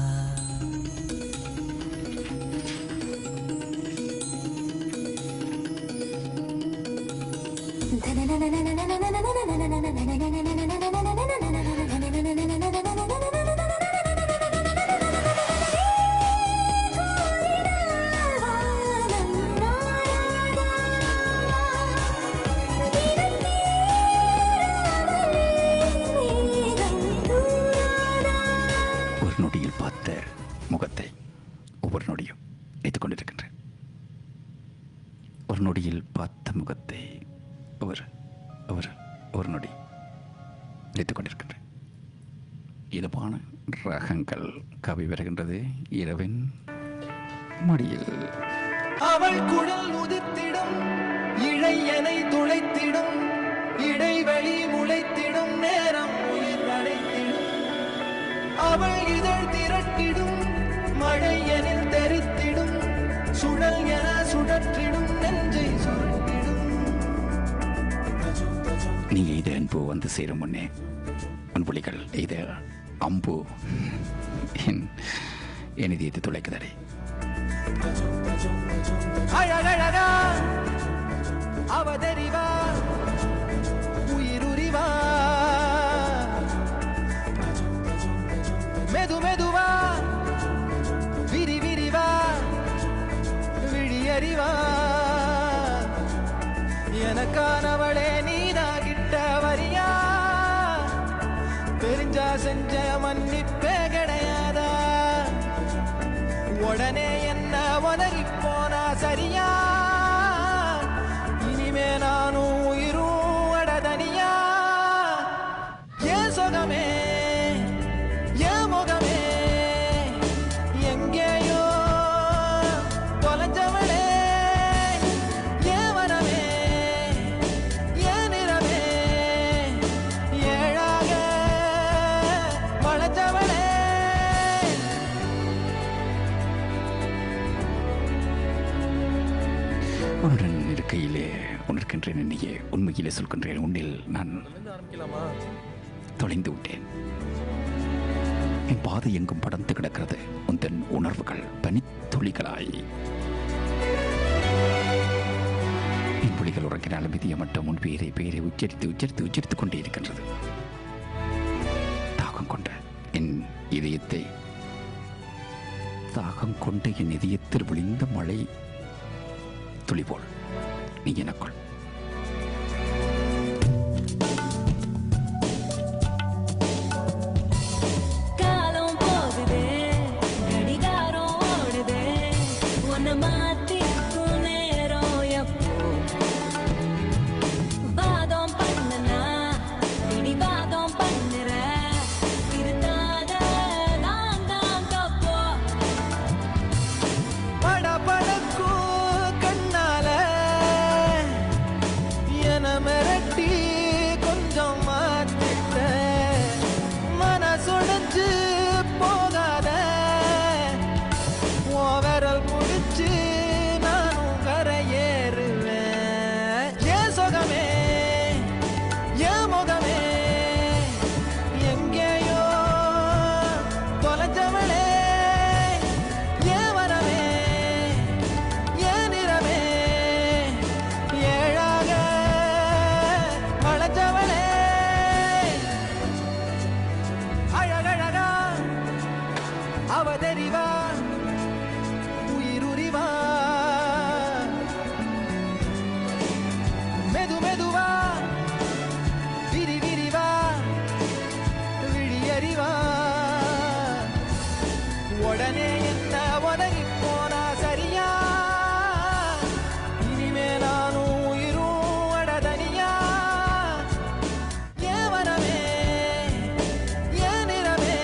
ஒரு நொடியில் பார்த்த முகத்தை ஒவ்வொரு நொடியும் வைத்துக் கொண்டிருக்கின்றேன் ஒரு நொடியில் பார்த்த முகத்தை ஒரு ஒரு ஒரு நொடி வைத்துக் கொண்டிருக்கின்றேன் இதமான ரகங்கள் கவி வருகின்றது இரவின் மடியில் அவள் குழல் உதிர்த்திடும் இழையனை துளைத்திடும் இடைவெளி முளைத்திடும் நேரம் உயிர் அடைத்திடும் அவள் இதழ் திரட்டிடும் மழை எனில் தெரித்திடும் சுழல் என சுழற்றிடும் நெஞ்சை சுருட்டிடும் நீ எய்த அன்பு வந்து சேரும் முன்னே உன் புலிகள் எய்த அம்பு என் என் இதயத்தை துளைக்குதடே அழகழகா அவதறிவா உயிருரிவா மெது மெதுவா விரி விரிவா விழியறிவா எனக்கானவளே நீதாகிட்ட வரியா தெரிஞ்சா செஞ்ச மன்னிப்பே கிடையாதா உடனே என்ன உதறி போனா சரியா இனிமே நானும் உயிரும் அடதனியா ஏன் சுகமே ஏன் முகமே எங்கேயோ தொலைஞ்சவளே ஏன் வனமே ஏன் நிறமே ஏழாக வளைஞ்சவளே உன்னுடன் இருக்கையிலே உணர்கின்றேன் என்னையே உண்மையிலே சொல்கின்றேன் உன்னில் நான் தொலைந்து விட்டேன் என் பாதை எங்கும் படர்ந்து கிடக்கிறது உந்தன் உணர்வுகள் பனித்துளிகளாய் என் புலிகள் உறங்கினாலும் இதய மட்டும் உன் பேரை பேரை உச்சரித்து உச்சரித்து உச்சரித்துக் கொண்டே இருக்கின்றது தாகம் கொண்ட என் இதயத்தை தாகம் கொண்ட என் இதயத்தில் விழிந்த மழை துளி போல் நீ எனக்குள் காலம் போகுதே கடிகாரம் விழியறிவா உயிருரிவா மெது மெதுவா விரி விரிவா விழியறிவா உடனே என்ன உதறி போனா சரியா இனிமே நானும் உயிரும் அடதனியா ஏன் வரவே ஏன் நிறமே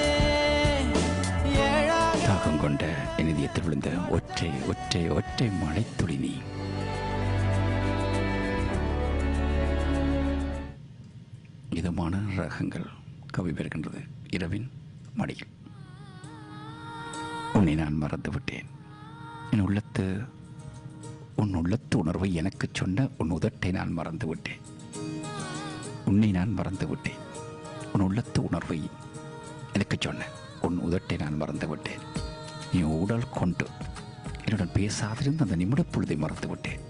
ஏழாக தாகம் கொண்ட என் இதயத்தில் விழுந்த ஒற்றை ஒற்றை ஒற்றை மழைத்துளி நீ இதமான ரகங்கள் கவி பெறுகின்றது இரவின் மடியில் உன்னை நான் மறந்து விட்டேன் என் உள்ளத்து உன் உள்ளத்து உணர்வை எனக்கு சொன்ன உன் உதட்டை நான் மறந்து விட்டேன் உன்னை நான் மறந்து விட்டேன் உன் உள்ளத்து உணர்வை எனக்கு சொன்ன உன் உதட்டை நான் மறந்து விட்டேன் நீ உடல் கொண்டு என்னுடன் பேசாதிருந்த அந்த நிமிடப் பொழுதை மறந்து விட்டேன்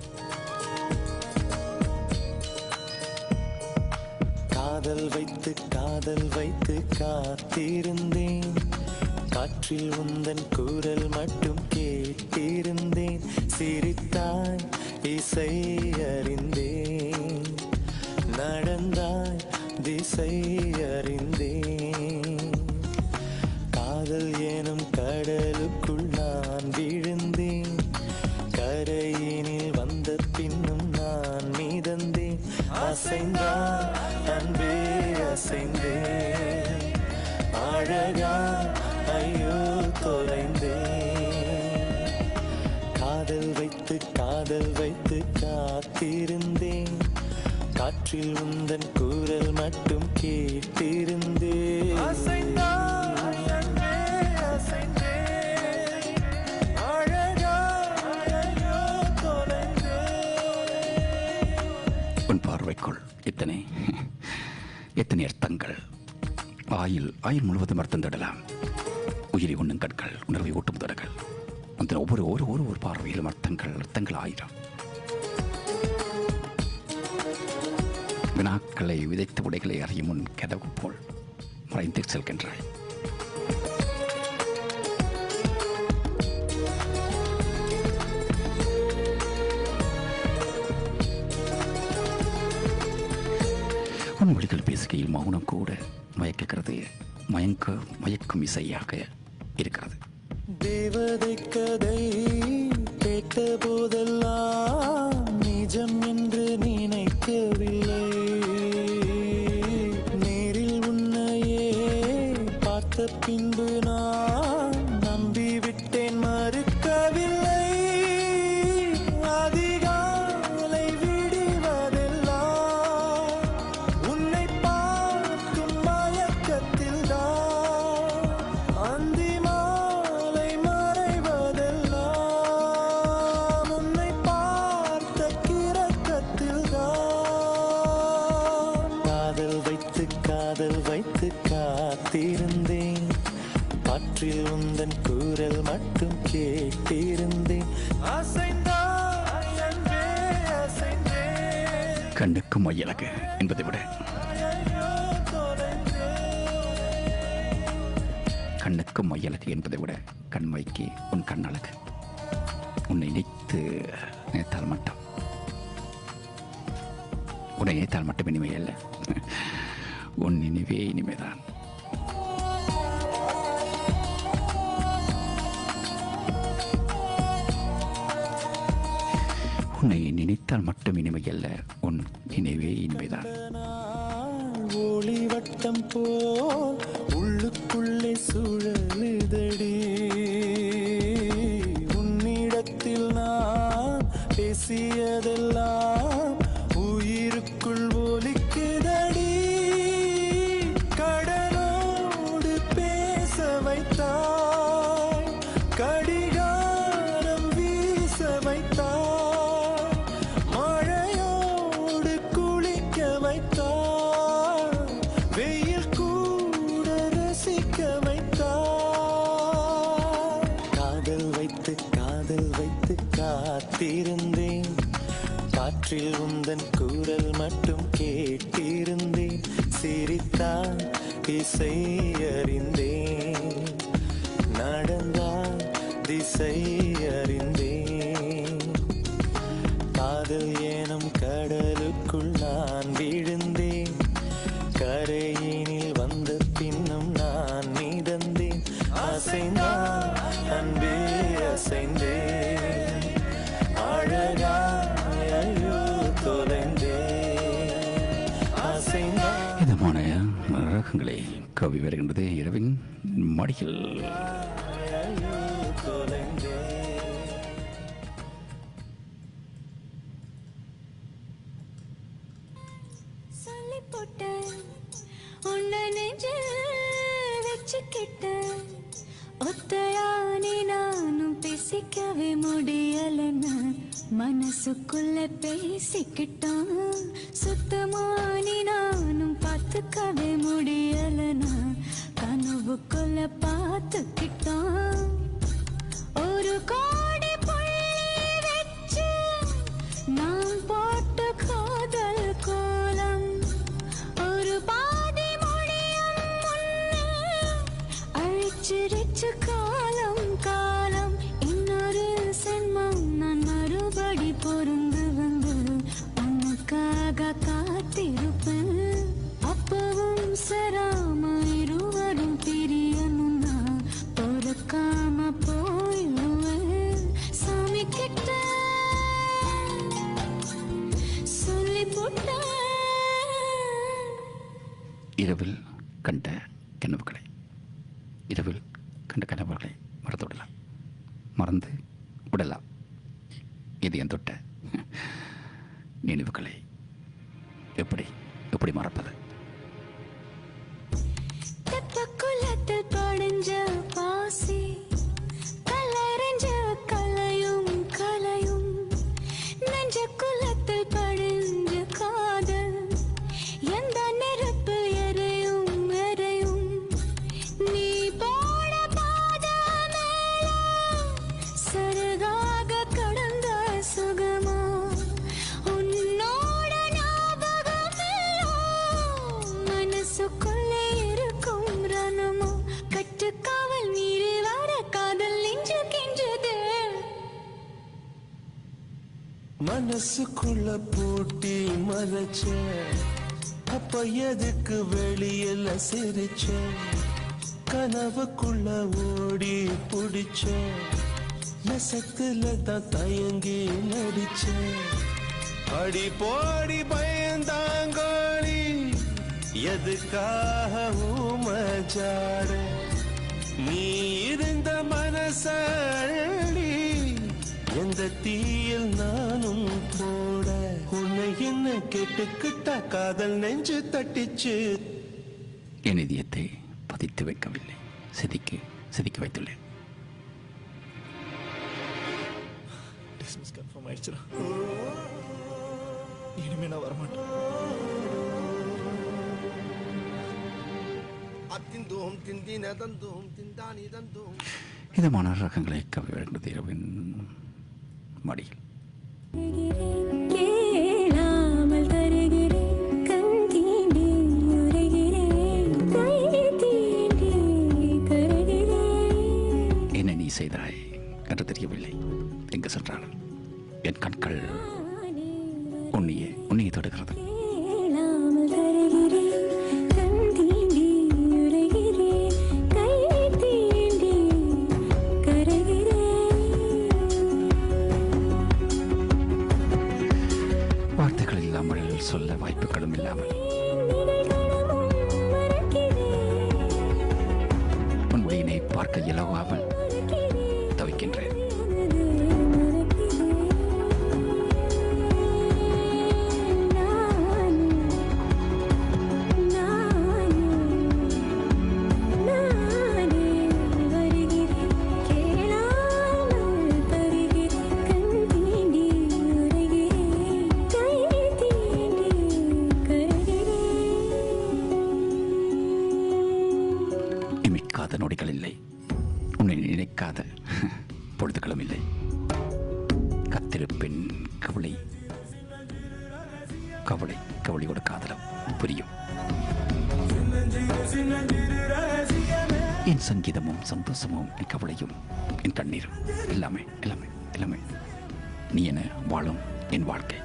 காதல் வைத்து காதல் வைத்து காத்திருந்தேன் காற்றில் உந்தன் குரல் மட்டும் கேட்டிருந்தேன் சிரித்தாய் இசை அறிந்தேன் நடந்தாய் திசை அறிந்தேன் காதல் எனும் கடலுக்குள் நான் விழுந்தேன் கரையினில் வந்த பின்னும் நான் மீதந்தேன் அசைந்தான் அன்பே அசைந்தேன் அழகா ஐயோ தொலைந்தேன் காதல் வைத்து காதல் வைத்து காத்திருந்தேன் காற்றில் உந்தன் குரல் மட்டும் கேட்டிருந்தேன் அசைந்தாய் அன்பே அசைந்தேன் அழகா ஐயோ தொலைந்தேன் உன் பார்வைக்குள் எத்தனை எத்தனை அர்த்தங்கள் ஆயில் ஆயில் முழுவதும் அர்த்தம் தடலாம் உயிரை உண்ணும் கற்கள் உணர்வை ஊட்டும் தொடர்கள் அந்த ஒவ்வொரு ஒரு ஒரு ஒரு பார்வையிலும் அர்த்தங்கள் அர்த்தங்கள் ஆயிரம் வினாக்களை விதைத்த உடைகளை அறியும் முன் கதவு போல் மறைந்து செல்கின்றாய் உன் மொழிகள் பேசுகையில் மௌனம் கூட மயக்குகிறது மயங்க மயக்கும் இசையாக இருக்கிறது தேவதை கதை கேட்ட போதெல்லாம் நிஜம் என்று நினைக்கவில்லை நேரில் உன்னையே பார்த்த பின்பு நான் நம்பிவிட்டேன் மறுக்கவில்லை அதிகாலை விடுவதெல்லாம் உன்னை பார்க்கும் மயக்கத்தில் தான் அந்தி மாலை மறைவதெல்லாம் உன்னை பார்த்த கிறக்கத்தில் தான் காதல் வைத்து காதல் வைத்து காத்திருந்தேன் காற்றில் உந்தன் குரல் மட்டும் கேட்டிருந்தேன் அசைந்தாய் அன்பே அசைந்தேன் கண்ணுக்கு மையலகு என்பதை விட ஐயோ தொலைந்தேன் கண்ணுக்கு மையலகு என்பதை விட கண்மைக்கு உன் கண்ணழகு உன்னை நினைத்து நினைத்தால் மட்டும் உன்னை நினைத்தால் மட்டும் இனிமை அல்ல உன் நினைவே இனிமைதான் உன்னை நினைத்தால் மட்டும் இனிமை அல்ல உன் நினைவே இனிமைதான் நாள் ஒளிவட்டம் போல் உள்ளுக்குள்ளே சுழலுதடி உன்னிடத்தில் நான் பேசியதெல்லாம் உயிருக்குள் ஒலிக்குதடி கடலோடு பேச வைத்தாய் கடிகாரம் வீச வைத்தாய் மழையோடு குளிக்க வைத்தாய் வெயில் கூட ரசிக்க வைத்தாய் காதல் வைத்து காதல் வைத்து காத்திருந்தேன் காற்றில் உந்தன் குரல் மட்டும் கேட்டிருந்தேன் சிரித்தான் இசை அறிந்தேன் நடந்த திசை அறிந்தேன் காதல் ஏனும் கடலுக்குள் நான் விழுந்தேன் கரையினில் வந்த பின்னும் நான் மிதந்தேன் அசைந்தான் அன்பே அசைந்தேன் அழகாய் ஐயோ தொலைந்தேன் அசைந்தான் இதமான ரகங்களை கவி வருகின்றது இரவின் மடியில் ஐயோ தொலைந்தேன் சொல்லி போட்டேன் உன்னை நெஞ்சில் வச்சுக்கிட்டேன் ஒத்தையானி நானும் பேசிக்கவே முடியலன்னு மனசுக்குள்ள பேசிக்கிட்டான் சுத்தமானி நானும் பார்த்துக்கவே முடியலன்னு கனவுக்குள்ள பார்த்துக்கிட்டான் ஒரு கோடி புள்ளி வச்சு நாம் போட்ட காதல் கோலம் ஒரு பாதி முடியும் முன்னே அழிச்சிருச்சு காலம் காலம் இன்னொரு சென்மம் நான் மறுபடி பொருந்து வந்து உனக்காக காத்திருப்பேன் அப்பவும் சராம இருவரும் பிரியணும்னா பொறுக்காம போயிடுவேன் சாமி கிட்ட சொல்லி போட்டேன் இரவில் கண்ட கனவுகளை இரவில் கண்ட கனவுகளை மறந்து விடலாம் மறந்து விடலாம் இது என் தொட்ட நினைவுகளை எப்படி எப்படி மறப்பது தெப்பக்குளத்தில் படிஞ்ச பாசி கலரஞ்ச கலையும் கலையும் நெஞ்ச குலத்தில் படிஞ்ச காதல் எந்த நெருப்பு எரையும் எரையும் நீ போட பாத மேல சருகாக கடந்த சுகமா உன்னோட ஞாபகம் எல்லாம் மனசுக்குள்ளே இருக்கும் ரணமோ கட்டுக்காவல் மீறி வர காதல் நெஞ்சு கின்றது மனசுக்குள்ள பூட்டி மறைச்ச அப்ப எதுக்கு வெளியில சிரிச்ச கனவுக்குள்ள ஓடி புடிச்ச நெசத்துல தான் தயங்கி நடிச்ச அடி போடி பயந்தாங்கோழி எதுக்காக ஊமஜாட நீ இருந்த மனசடி எந்த தீயில் நானும் போட உன்னை என்ன கேட்டுக்கிட்ட காதல் நெஞ்சு தட்டிச்சு என் இதயத்தை பதித்து வைக்கவில்லை செதுக்கி செதுக்கி வைத்துள்ளேன் டிஸ்மிஸ் கன்ஃபார்ம் ஆயிடுச்சுடா இனிமே நான் வரமாட்டேன் அத்திந்தோம் திந்தின தந்தோம் திந்தானி தந்தோம் இதமான ரகங்களை கவி வருகின்றது இரவின் மடியில் கேளாமல் தருகிறேன் கண் தீண்டி உரைகிறேன் கை தீண்டி கருகிறேன் என்ன நீ செய்தாய் என்று தெரியவில்லை எங்கு சென்றாலும் என் கண்கள் உன்னையே உன்னையே தொடுகிறது கேளாமல் தருகிறேன் கண் தீண்டி உரைகிறேன் கை தீண்டி கருகிறேன் வார்த்தைகள் இல்லாமல் சொல்ல வாய்ப்புகளும் இல்லாமல் உன் வீணை பார்க்க இலவாமல் தவிக்கின்றேன் இமிக்காத நொடிகள் இல்லை உன்னை நினைக்காத பொழுதுகளும் இல்லை கத்திருப்பின் கவலை கவலை கவலையோட காதலம் புரியும் சின்னஞ்சிறு சின்னஞ்சிறு ரகசியமே என் சங்கீதமும் சந்தோஷமும் என் கவலையும் என் கண்ணீரும் எல்லாமே எல்லாமே எல்லாமே நீ என வாழும் என் வாழ்க்கை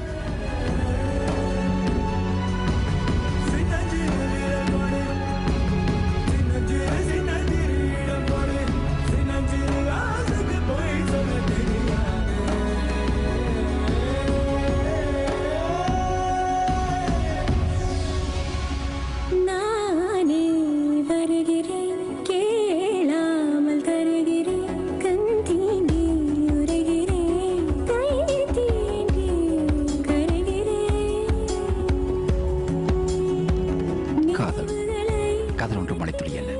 நானே வருகிறேன் கேளாமல் தருகிறேன் கண் தீண்டி உரைகிறேன் கை தீண்டி கருகிறேன் காதல் காதல் ஒன்று மலைத்துளி அல்ல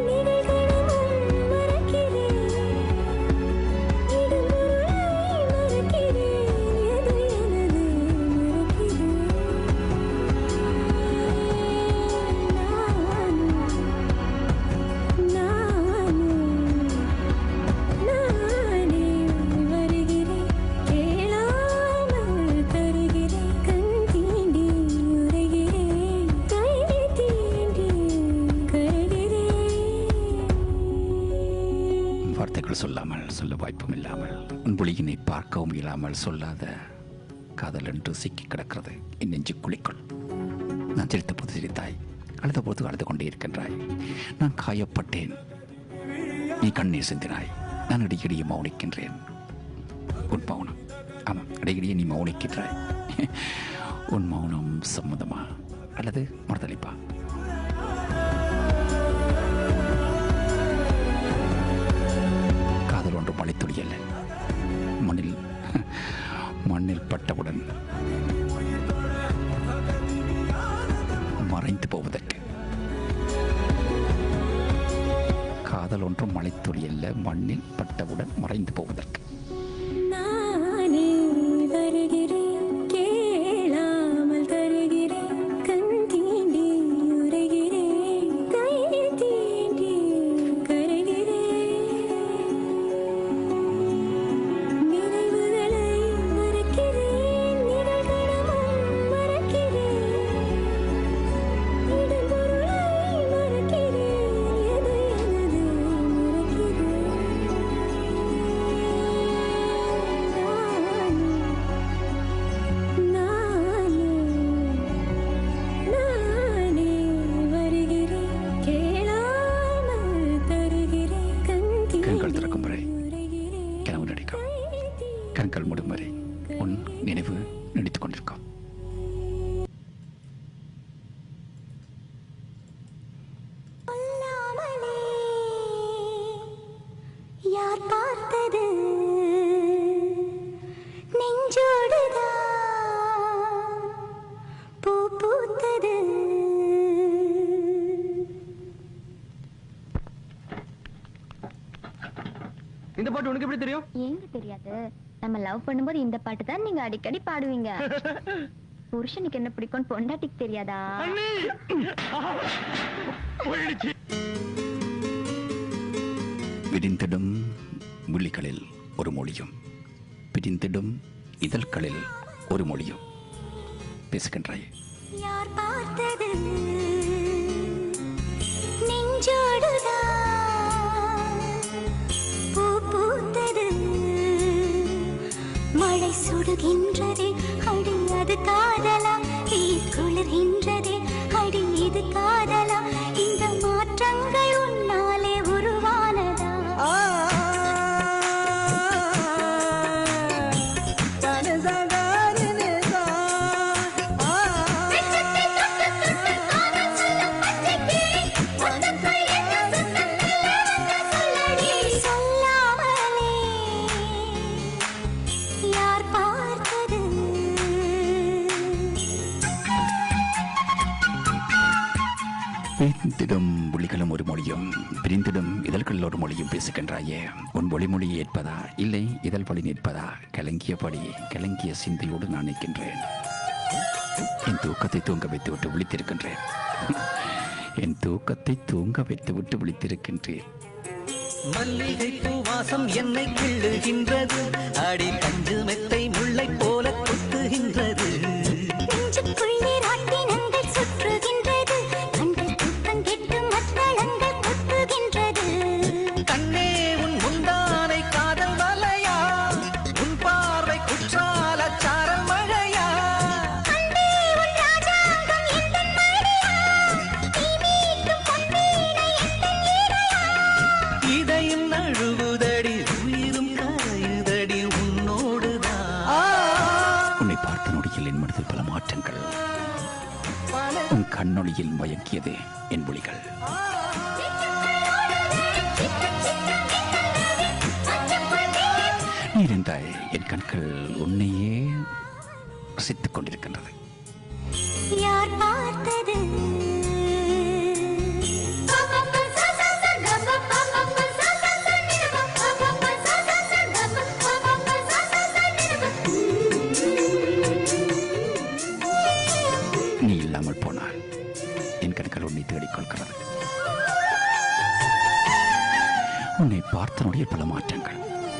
வார்த்தைகள் சொல்லாமல் சொல்ல வாய்ப்பும் இல்லாமல் உன் ஒளியினை பார்க்கவும் இயலாமல் சொல்லாத காதல் என்று சிக்கி கிடக்கிறது என் நெஞ்சு குழிக்குள் நான் சிரித்த போது சிரித்தாய் அழுத போது அழுது கொண்டே இருக்கின்றாய் நான் காயப்பட்டேன் நீ கண்ணீர் சிந்தினாய் நான் அடிக்கடியே மௌனிக்கின்றேன் உன் மௌனம் ஆமாம் அடிக்கடியே நீ மௌனிக்கின்றாய் உன் மௌனம் சம்மதமா அல்லது மறுதளிப்பா காதல் ஒன்று மழைத்துளி அல்ல மண்ணில் மண்ணில் பட்டவுடன் மறைந்து போவதற்கு காதல் ஒன்றும் மழைத்துளி அல்ல மண்ணில் பட்டவுடன் மறைந்து போவதற்கு நானே வருகிறேன் கேளாமல் தருகிறேன் கண் தீண்டி உரைகிறேன் கை தீண்டி கருகிறேன் நினைவுகளை மறக்கிறேன் நிகழ்கணமும் மறக்கிறேன் இடம்பொருளை மறக்கிறேன் எது எனது மறக்கிறேன் நானே நானே வருகிறேன் கேளாமல் தருகிறேன் கண் கண்கள் திறக்கும் வரை கனவு நடிக்கும் கண்கள் மூடும் வரை உன் நினைவு நடித்துக் கொண்டிருக்கும் சொல்லாமலே யார் பார்த்தது நெஞ்சோடுதான் பூ பூத்தது இந்த பாட்டு உனக்கு எப்படி தெரியும் ஏங்க தெரியாது நம்ம லவ் பண்ணும்போது இந்த பாட்டு தான் நீங்க அடிக்கடி பாடுவீங்க புருஷனுக்கு என்ன பிடிக்கும்னு பொண்டாட்டிக்கு தெரியாதா விரிந்திடும் விழிகளில் ஒரு மொழியும் பிரிந்திடும் இதழ்களில் ஒரு மொழியும் பேசுகின்றாய் யார் பார்த்தது நெஞ்சோடுதான் பூ பூத்தது மழை சுடுகின்றதே அடி அது காதலா தீ குளிர்கின்றதே அடி இது காதலா இந்த மாற்றங்கள் உன்னாலே உருவானதா சொல்லாமலே யார் பார்த்தது பிரிந்திடும் விழிகளும் ஒரு மொழியும் பிரிந்திடும் இதழ்களில் ஒரு மொழியும் பேசுகின்றாயே உன் ஒளிமொழி ஏற்பதா இல்லை இதழ் வழி நிற்பதா கலங்கியபடி கலங்கிய சிந்தையோடு நான் நிற்கின்றேன் என் தூக்கத்தை தூங்க வைத்து விட்டு விழித்திருக்கின்றேன் என் தூக்கத்தை தூங்க வைத்து விட்டு விழித்திருக்கின்றேன் மல்லிகை பூவாசம் என்னை கிள்ளுகின்றது அடி பஞ்சு மெத்தை முல்லை போல கொத்துகின்றது நெஞ்சுக்குள்ளே ராட்டினங்கள் சுற்றுகின்றது கண்கள் தூக்கம் கெட்டு மத்தளங்கள் கொட்டுகின்றது கண்ணொளியில் மயங்கியது என் விழிகள் நீ இருந்தாய் என் கண்கள் உன்னையே ரசித்துக் கொண்டிருக்கின்றது யார் பார்த்தது நீ இல்லாமல் போனால் என் கண்கள் உன்னை தேடிக் கொள்கிறது உன்னை பார்த்தனுடைய பல மாற்றங்கள்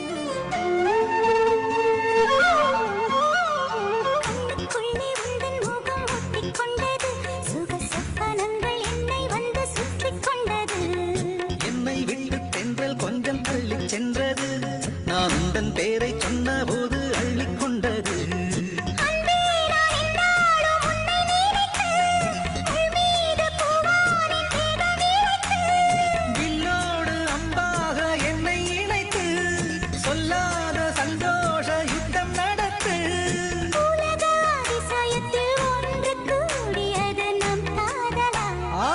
கண்ணுக்குள்ளே உந்தன் முகம் ஒட்டிக் கொண்டது சுக சொப்பனங்கள் என்னை வந்து சுற்றிக் கொண்டது என்னை விட்டு தென்றல் கொஞ்சம் தள்ளிச் சென்றது நான் உந்தன் பேரை சொன்ன போது அள்ளிக் கொண்டது அன்பே நான் என்னாலும் உன்னை நினைத்து உள் மீது பூவானின் தேகம் இறைத்து வில்லோடு அம்பாக என்னை இணைத்து சொல்லாத சந்தோஷ யுத்தம் நடத்து உலக அதிசயத்தில் ஒன்று கூடியது நம் காதலா ஆ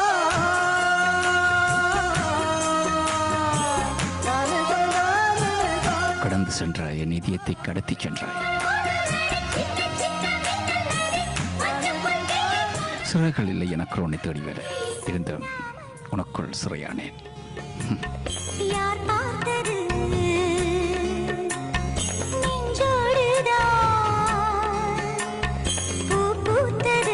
கடந்து சென்ற என் இதயத்தை கடத்திச் சென்றாய் சிறகுகள் இல்லை எனக்கு உன்னை தேடி வர இருந்தும் உனக்குள் சிறையானேன் யார் பார்த்தது நெஞ்சோடுதான் பூ பூத்தது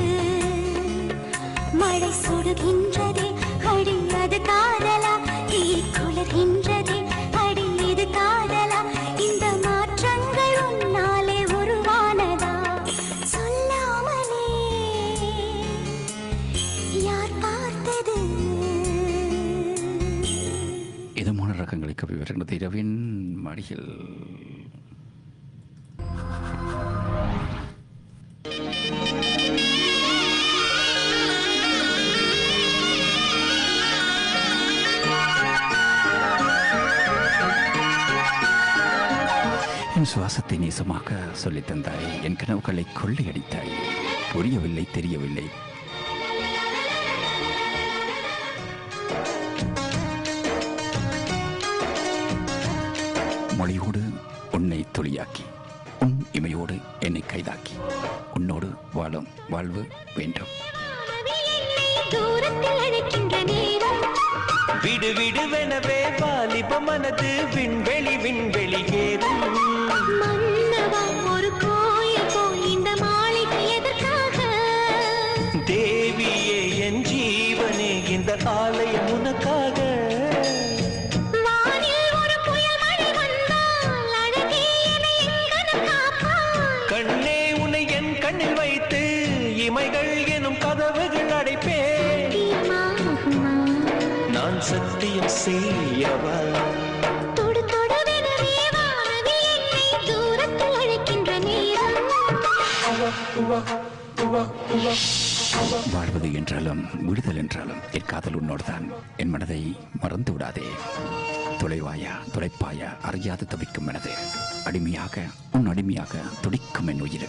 மழை சுடுகின்றதே அடி அது காதலா தீ குளிர்கின்றதே அடி இது காதலா இந்த மாற்றங்கள் உன்னாலே உருவானதா சொல்லாமலே யார் பார்த்தது இதமான ரகங்களை கவி வருகிறது இரவின் மடியில் என் சுவாசத்தை நேசமாக சொல்லித் தந்தாய் என் கனவுகளை கொள்ளையடித்தாய் புரியவில்லை தெரியவில்லை மொழியோடு உன்னை துளியாக்கி உன் இமையோடு என்னை கைதாக்கி உன்னோடு வாழும் வாழ்வு வேண்டும் தூரத்தில் அழைக்கின்ற நேரம் விடு விடுவெனவே வாலிப மனது விண்வெளி விண்வெளி ஏறும் மன்னவா ஒரு கோயில் போல் இந்த மாளிகை எதற்காக தேவியே என் ஜீவனே இந்த ஆலயம் உனக்காக வானில் ஒரு புயல் மழை வந்தால் அழகே என்னை எங்கனம் காப்பாய் கண்ணே உன்னை என் கண்ணில் வைத்து இமைகள் எனும் கதவுகள் அடைப்பேன் தீர்மாகுமா நான் சத்தியம் செய்யவா தொடு தொடுவெனவே வானவி என்னை தூரத்தில் அழைக்கின்ற நேரம் வாழ்வது என்றாலும் விடுதல் என்றாலும் என் காதல் உன்னோடுதான் என் மனதை மறந்து விடாதே துளைவாயா துளைப்பாயா அறியாது தவிக்கும் மனது அடிமையாக உன் அடிமையாக துடிக்கும் என் உயிர்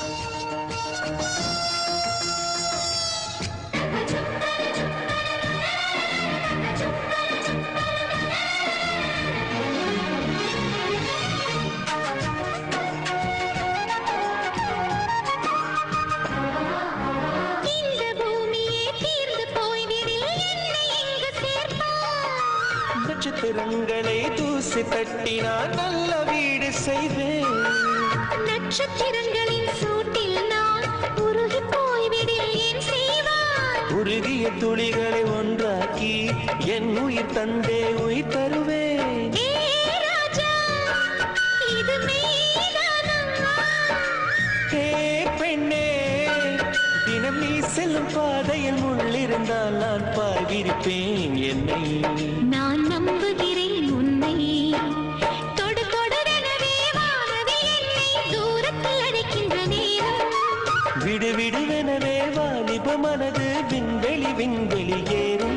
இந்த பூமியே தீர்ந்து போய்விடில் என்னை இங்கு சேர்ப்பாய் நட்சத்திரங்களை தூசி தட்டினால் நல்ல வீடு செய்வேன் நட்சத்திரங்களின் சூட்டில் நான் உருகி போய்விடில் ஏன் செய்வாய் உருகிய துளிகளை ஒன்றாக்கி என் உயிர் தந்தே உயிர் தருவேன் ஏ ராஜா இது மெய்தானா ஹே பெண்ணே தினம் நீ செல்லும் பாதையில் முள்ளிருந்தால் நான் பாய் விரிப்பேன் என்னை நான் நம்புகிறேன் உன்னை தொடு தொடரெனவே வானவி என்னை தூரத்தில் அழைக்கின்ற நேரம் விடு விடுவெனவே வாலிப மனது விண்வெளி விண்வெளி ஏறும்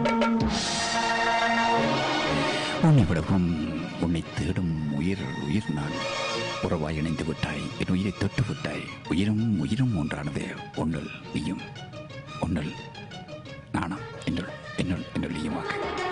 உன்னை விடவும் உன்னை தேடும் உயிர் உயிர் நான் உறவாய் இணைந்து விட்டாய் என் உயிரை தொட்டு விட்டாய் உயிரும் உயிரும் ஒன்றானது ஒன்றில் நீயும் உன்னுள் நாணம் என்னுள் என்னுள் என்னுள் ஈயமாக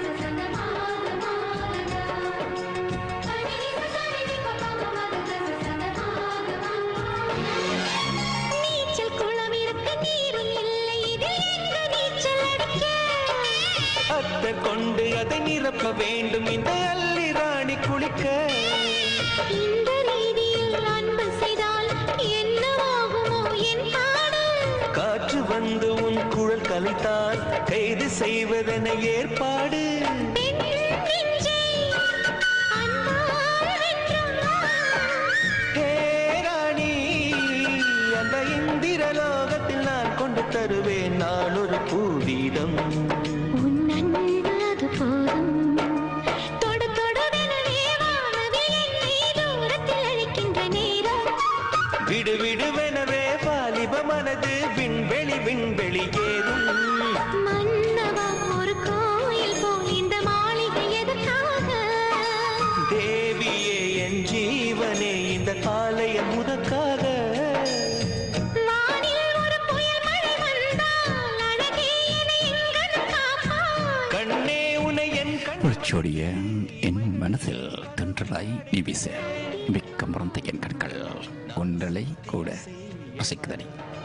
நீச்சல் குளம் இருக்கு நீரும் இல்லை இதில் எங்கு நீச்சல் அடிக்க அத்தை கொண்டு அதை நிரப்ப வேண்டும் இந்த அள்ளி ராணி குளிக்க இந்த ரீதியில் அன்பு செய்தால் என்னவாகுமோ என் பாடு காற்று வந்து உன் குழல் கலைத்தால் கைது செய்வதென ஏற்பாடு பெண் நெஞ்சை அன்பால் வென்றான். ஹே ராணி அந்த இந்திர லோகத்தில் நான் கொண்டு தருவேன் நான் ஒரு பூவீதம் உன் அன்பு அது போதும் தொடு தொடுவெனவே வானவில் என்னை தூரத்தில் அழைக்கின்ற நேரம் விடு விடுவெனவே வாலிப மனது விண்வெளி விண்வெளி ஏறும் மன்னவா ஒரு கோயில் போல் இந்த மாளிகை எதற்காக தேவியே என் ஜீவனே இந்த காலையில் முதற்காக வானில் ஒரு புயல் மழை வந்தால் அழகே என்னை எங்கனம் காப்பாய் கண்ணே உனை என் கண் உள்ச்சோடிய என் மனதில் தென்றலாய் நீ வீச மிக்க மறந்த என் கண்கள் ஒன்றலை கூட அசைக்குதடி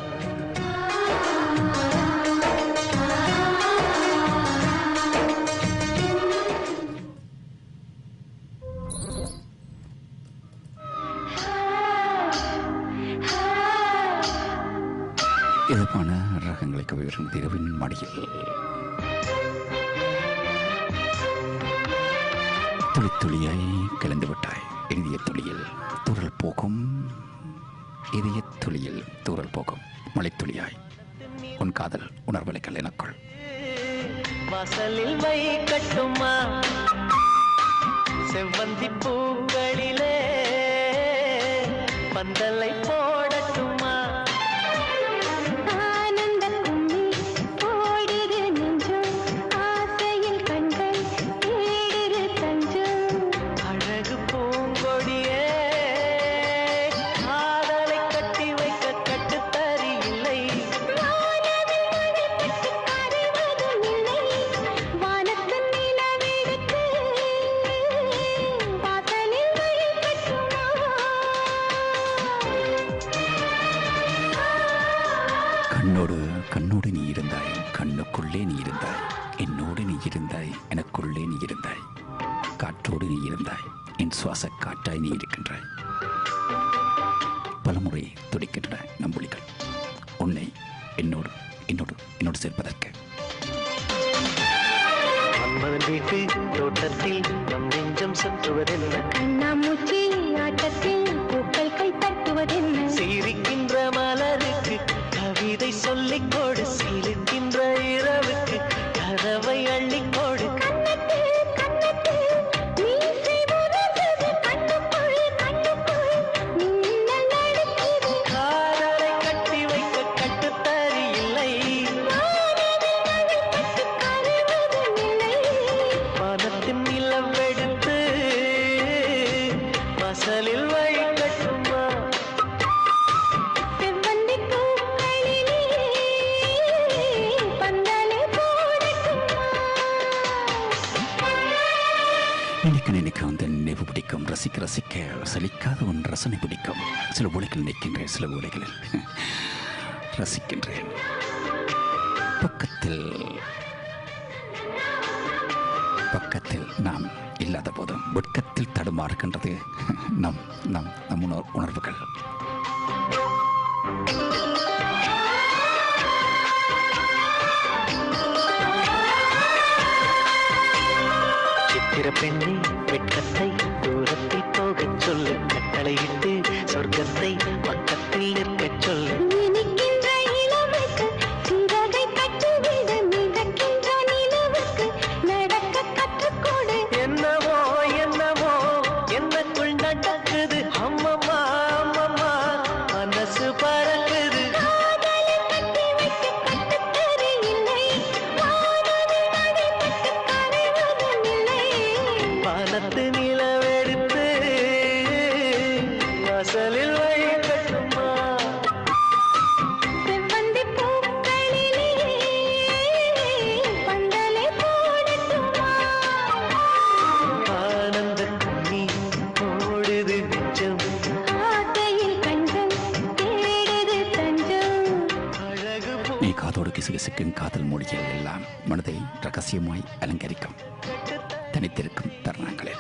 இதமான ரகங்களை கவிவரும் இரவின் மடியில் துளி துளியாய் கலந்து விட்டாய் இறுதிய துளியில் தூரல் போகும் இதய துளியில் தூரல் போகும் மழைத்துளியாய் உன் காதல் உணர்வலைகள் எனக்குள் வாசலில் வை கட்டுமா செவ்வந்தி பூக்களிலே பந்தலை போடட்டுமா ஆனந்த கும்மி ஓடுது நெஞ்சம் ஆசையில் கண்கள் தேடுது தஞ்சம் அழகு பூங்கொடியே காதலை கட்டி வைக்க கட்டுத்தறி இல்லை வானவில் மழைப்பட்டு கரைவதும் இல்லை வானத்தின் நிலவெடுத்து வாசலில் வழி கட்டுமா கண்ணோடு கண்ணோடு நீ இருந்தாய் கண்ணுக்குள்ளே நீ இருந்தாய் என்னோடு நீ இருந்தாய் எனக்குள்ளே நீ இருந்தாய் காற்றோடு நீ இருந்தாய் என் சுவாச காற்றாய் நீ இருக்கின்றாய் பலமுறை துடிக்கின்றன நம்புலிகள் உன்னை என்னோடு என்னோடு என்னோடு சேர்ப்பதற்கு மன்மதன் வீட்டு தோட்டத்தில் நம் நெஞ்சம் சுற்றுவதென்ன கண்ணாமூச்சி ஆட்டத்தில் பூக்கள் கை தட்டுவதென்ன சிரிக்கின்ற மலருக்கு கவிதை சொல்லிக் கொடு சிரிக்கின்ற இரவுக்கு கதவை அள்ளிக் கொடு கண்ணத்தில் கண்ணத்தில் மீசை முரசது கண்ணுக்குள் கண்ணுக்குள் மின்னல் நடுக்குது காதலை கட்டி வைக்க கட்டுத்தறி இல்லை வானவில் மழைப்பட்டு கரைவதும் இல்லை மனத்தின் நிலவெடுத்து வாசலில் வை கட்டுமா செவ்வந்தி பூக்களிலே பந்தலை போடட்டுமா நினைக்க நினைக்க வந்து நினைவு பிடிக்கும் ரசிக்க ரசிக்க சலிக்காத உன் ரசனை பிடிக்கும் சில உலைகள் நிற்கின்றேன் சில உலைகளில் ரசிக்கின்றேன் பக்கத்தில் பக்கத்தில் நாம் இல்லாத போதும் வெட்கத்தில் தடுமாறுகின்றது நம் நம் நம் உணர் உணர்வுகள் சித்திர பெண்ணே வெட்கத்தை தூரத்தில் போகச் சொல்லு கட்டளையிட்டு சொர்க்கத்தை பக்கத்தில் நிற்கச் சொல்லு இனிக்கின்ற இளமைக்கு சிறகை கட்டிவிட மிதக்கின்ற நிலவுக்கு நடக்க கற்றுக்கொடு என்னவோ என்னவோ என்னக்குள் நடக்குது அம்மம்மா அம்மம்மா மனசு பறக்குது காதலை கட்டி வைக்க கட்டுத்தறி இல்லை வானவில் மழைப்பட்டு கரைவதும் இல்லை வானத்து நிலவெடுத்து வாசலில் வை கட்டுமா செவ்வந்தி பூக்களிலே அதோடு கிசுகிசுக்கும் காதல் மொழிகள் எல்லாம் மனதை ரகசியமாய் அலங்கரிக்கும் தனித்திருக்கும் தருணங்களில்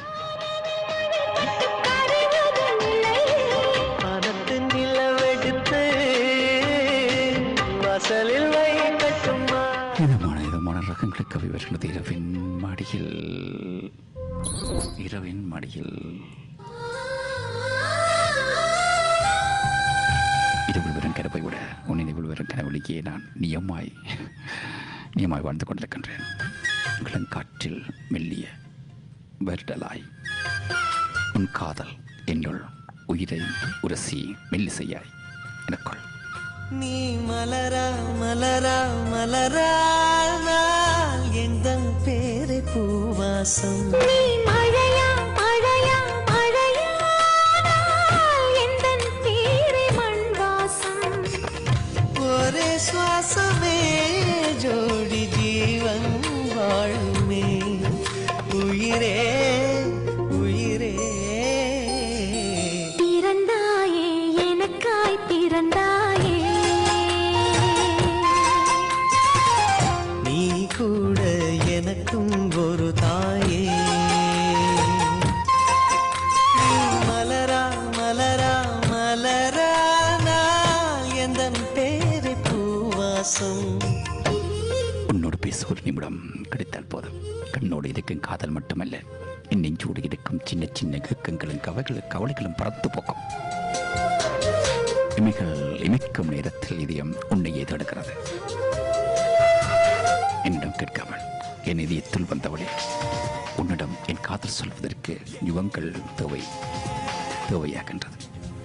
பதத்து நிலவெடுத்து வாசலில் வைக்கட்டுமா இதமான இதமான ரகங்களுக்கு கவி வருகிறது இரவின் மடியில் இரவின் மடியில் இரவில் வரும் கனவை விட உன் நினைவில் வரும் கனவழியே நான் நியமாய் நியமாய் வாழ்ந்து கொண்டிருக்கின்றேன் இளங்காற்றில் மெல்லிய வருடலாய் உன் காதல் என்னுள் உயிரை உரசி மெல்லிசையாய் எனக்குள் நீ மலரா மலரா மலரா நாள் எந்தன் பேரை பூவாசம் நீ மழையா மழையா மழையா எந்தன் பேரை மண் வாசம் ஒரே சுவாசமே ஜோடி ஜீவன் வாழுமே உயிரே உயிரே பிறந்தாயே எனக்காய் பிறந்தாயே நீ கூட எனக்கும் ஒரு தாயே நீ மலரா மலரா மலரா நாள் எந்தன் பேரை பூவாசம் உன்னோடு பேச ஒரு நிமிடம் கிடைத்தால் போதும் கண்ணோடு இருக்கும் காதல் மட்டுமல்ல என் நெஞ்சோடு இருக்கும் சின்ன சின்ன கிக்கங்களும் கவலைகளும் கவலைகளும் பறந்து போக்கும் இமைகள் இமைக்கும் நேரத்தில் இதயம் உன்னையே தடுக்கிறது என்னிடம் கேட்காமல் என் இதயத்தில் வந்தவளே உன்னிடம் என் காதல் சொல்வதற்கு யுகங்கள் தேவை தேவையாகின்றது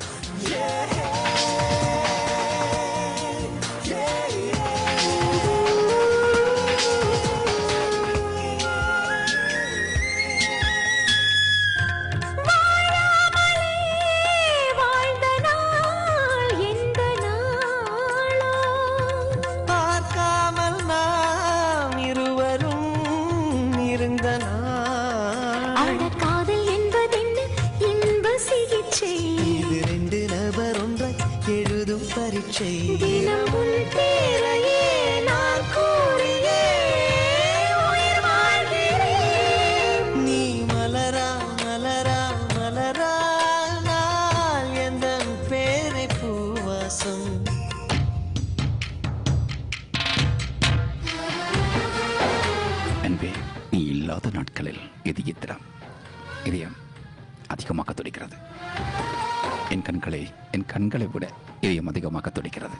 வாழ்ந்த நாள் எந்த நாளோ பார்க்காமல் நாம் இருவரும் இருந்த நாள் அட காதல் என்பதென்ன இன்ப சிகிச்சை இது ரெண்டு நபர் ஒன்றாய் எழுதும் பரீட்சை தினம் உன் பேரையே நான் கூறியே உயிர் வாழ்கிறேன் நீ மலரா மலரா மலரா நாள் எந்தன் பேரை பூவாசம் அன்பே நீ இல்லாத நாட்களில் இதயத்திடம் இதயம் அதிகமாக துடிக்கிறது என் கண்களை என் கண்களை விட இதயம் அதிகமாக துடிக்கிறது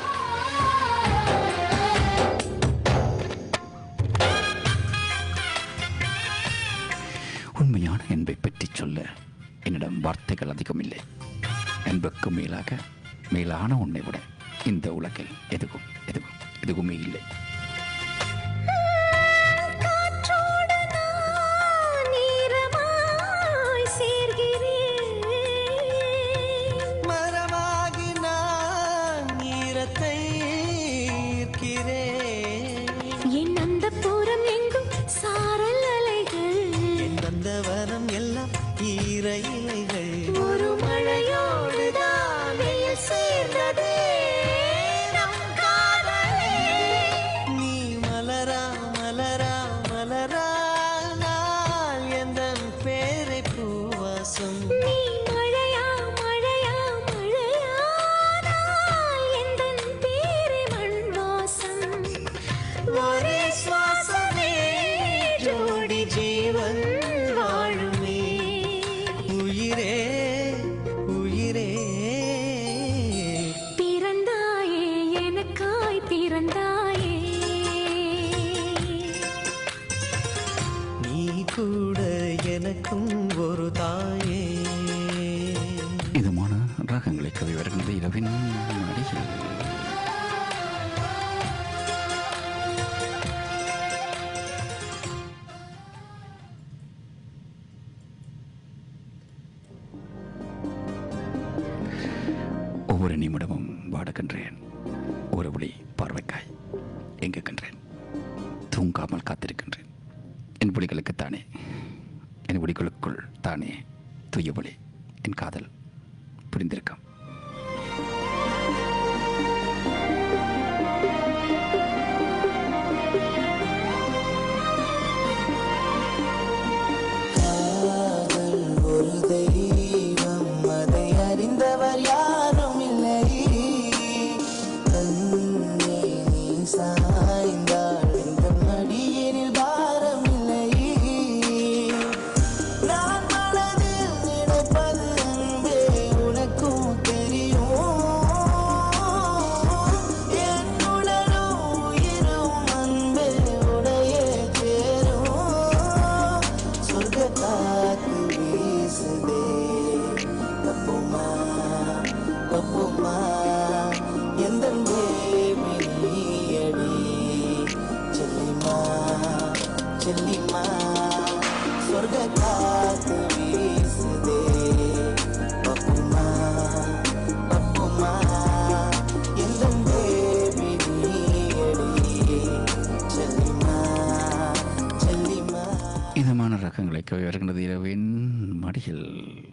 உண்மையான அன்பை பற்றி சொல்ல என்னிடம் வார்த்தைகள் அதிகம் இல்லை அன்புக்கு மேலாக மேலான உன்னை விட இந்த உலகில் எதுவும் எதுவும் எதுவுமே இல்லை காற்றோடு நான் ஈரமாய் சேர்கிறேன் மரமாகி நான் ஈரத்தை ஈர்க்கிறேன் என் அந்த புறம் எங்கும் சாரல் அலைகள் என் வந்தவனம் எல்லாம் ஈர இலைகள் ஒரு மழையோடுதான் வெயில் சேர்ந்ததே நம் காதலே நீ மலரா மலரா மலரா நாள் எந்தன் பேரை பூவாசம் நீ மழையா மழையா மழையானால் எந்தன் பேரை மண் வாசம் ஒரே சுவாசமே ஜோடி ஜீவன் வாழுமே உயிரே உயிரே பிறந்தாயே எனக்காய் பிறந்தாயே நீ கூட எனக்கும் ஒரு தாயே இதுமான ராகங்களை கவி வருகின்ற இரவின் மடியில் ஒவ்வொரு நிமிடமும் வாடுகின்றேன் ஒரு ஒளி பார்வைக்காய் எங்குகின்றேன் தூங்காமல் காத்திருக்கின்றேன் என் புலிகளுக்குத்தானே என் ஒளிகளுக்குள் தானே தூய ஒளி என் காதல் புரிந்திருக்கும் மாலையில்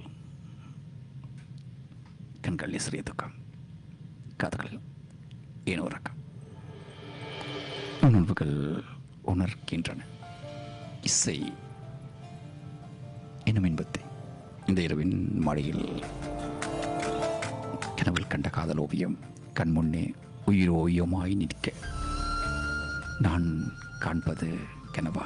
கண்கள் சிறிய துக்கம் காதுகள் ஏனோ உறக்கம் உணர்வுகள் உணர்கின்றன இசை என்னும் இன்பத்தை இந்த இரவின் மழையில் கனவில் கண்ட காதல் ஓவியம் கண் முன்னே உயிரோயமாய் நிற்க நான் காண்பது கனவா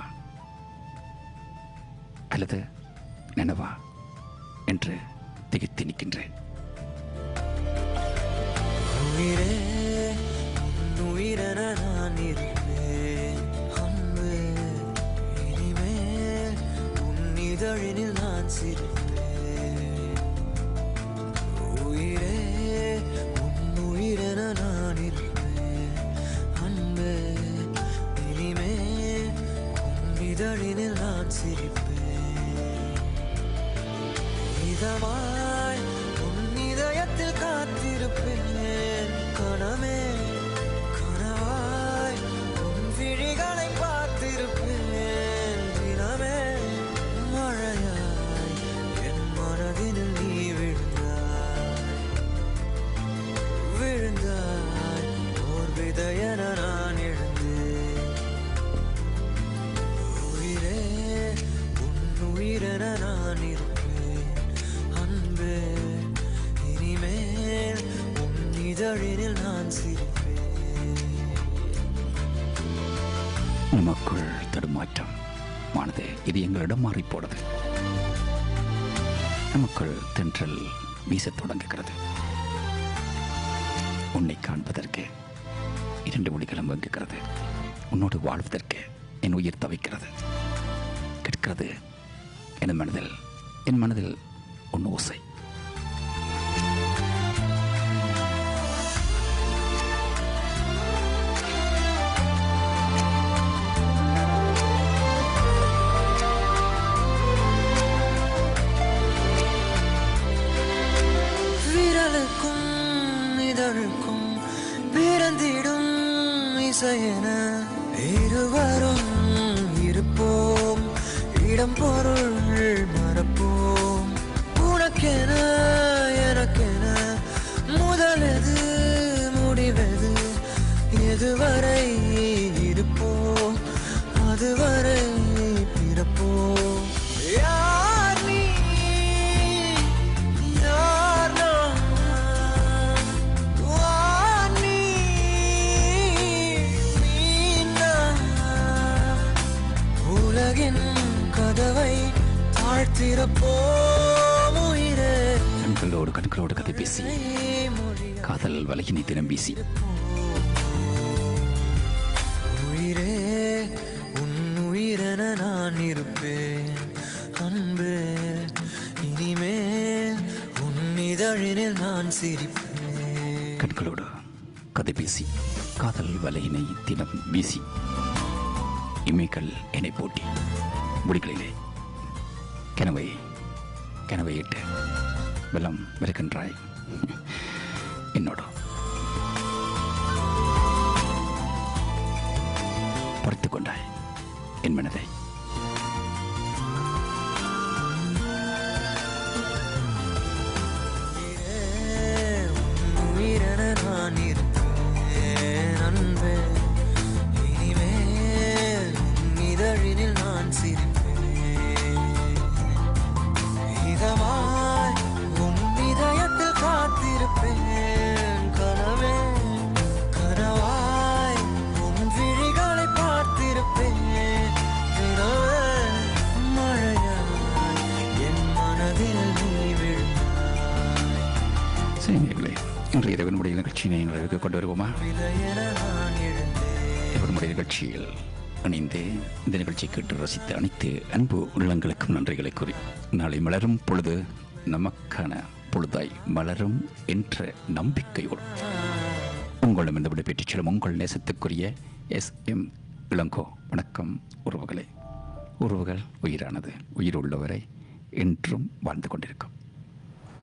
அல்லது நினவா என்று திகைத்து நிற்கின்றேன் உயிரே உன் உயிரென நான் இருப்பேன் அன்பு இனிமேல் உன் இதழினில் நான் சிரிப்பேன் உயிரே உன் உயிரென நான் இருப்பேன் அன்பு இனிமேல் உன் இதழினில் நான் சிரிப்பேன் இதமாய் உன் இதயத்தில் காத்திருப்பேன் கணமே கனவாய் உன் விழிகளை பார்த்திருப்பேன் தினமே மழையாய் என் மனதினில் நீ விழுந்தாய் விழுந்தாய் ஓர் விதையென நான் எழுந்தேன் உயிரே உன் உயிரென நான் இருப்பேன் அன்பே இனிமேல் உன் இதழினில் நான் சிரிப்பேன் நமக்குள் தடுமாற்றம் மானது இது எங்களிடம் மாறி போனது நமக்குள் தென்றல் வீசத் தொடங்குகிறது உன்னை காண்பதற்கு இரண்டு மொழிகளும் வங்குகிறது உன்னோடு வாழ்வதற்கு என் உயிர் தவிக்கிறது கேட்கிறது என் மனதில் என் மனதில் உன் ஓசை விரலுக்கும் இதழுக்கும் பிறந்திடும் இசையென இருவரும் இருப்போம் இடம் பொருள் மறப்போம் உனக்கென எனக்கென முதலெது முடிவெது எதுவரை இருப்போம் அதுவரை பிறப்போம் யார் நீ யார் நான்? வார் நீ, நீ நான். உலகின் கதவை தாழ்த்திறப்போம் உயிரே கண்களோடு கண்களோடு கதை பேசி காதல் வலையினை தினம் வீசி உயிரே உன் உயிரென நான் இருப்பேன் அன்பு இனிமேல் உன் இதழினில் நான் சிரிப்பேன் கண்களோடு கதை பேசி காதல் வலையினை தினம் வீசி இமைகள் என்னை போட்டி முடிகளிலே கனவை கனவை இட்டு வெள்ளம் விளக்கின்றாய் என்னோடு பறித்துக் கொண்டாய் என் மனதை உயிரென நான் இருப்பேன் அன்பே இனிமேல் உன் இதழினில் நான் சிரிப்பேன் இதமாய் உன் இதயத்தில் காத்திருப்பேன் கனவே கனவாய் உன் விழிகளை பார்த்திருப்பேன் தினமே மழையாய் என் மனதில் நீ விழுந்தாய் சரி நேயர்களே, இன்றைய இரவின் முடிய நிகழ்ச்சியினை நிறைவுக்கு கொண்டு வருவோமா விதையென நான் எழுந்தேன் இரவின் முடிய நிகழ்ச்சியில் இணைந்து இந்த நிகழ்ச்சியை கேட்டு ரசித்த அனைத்து அன்பு உள்ளங்களுக்கும் நன்றிகளை கூறி நாளை மலரும் பொழுது நமக்கான பொழுதாய் மலரும் என்ற நம்பிக்கையோடு உங்களிடம் இந்த விடைபெற்றுச் செல்லும் உங்கள் நேசத்துக்குரிய எஸ் எம் இளங்கோ வணக்கம் உறவுகளே உறவுகள் உயிரானது உயிர் உள்ளவரை என்றும் வாழ்ந்து கொண்டிருக்கும்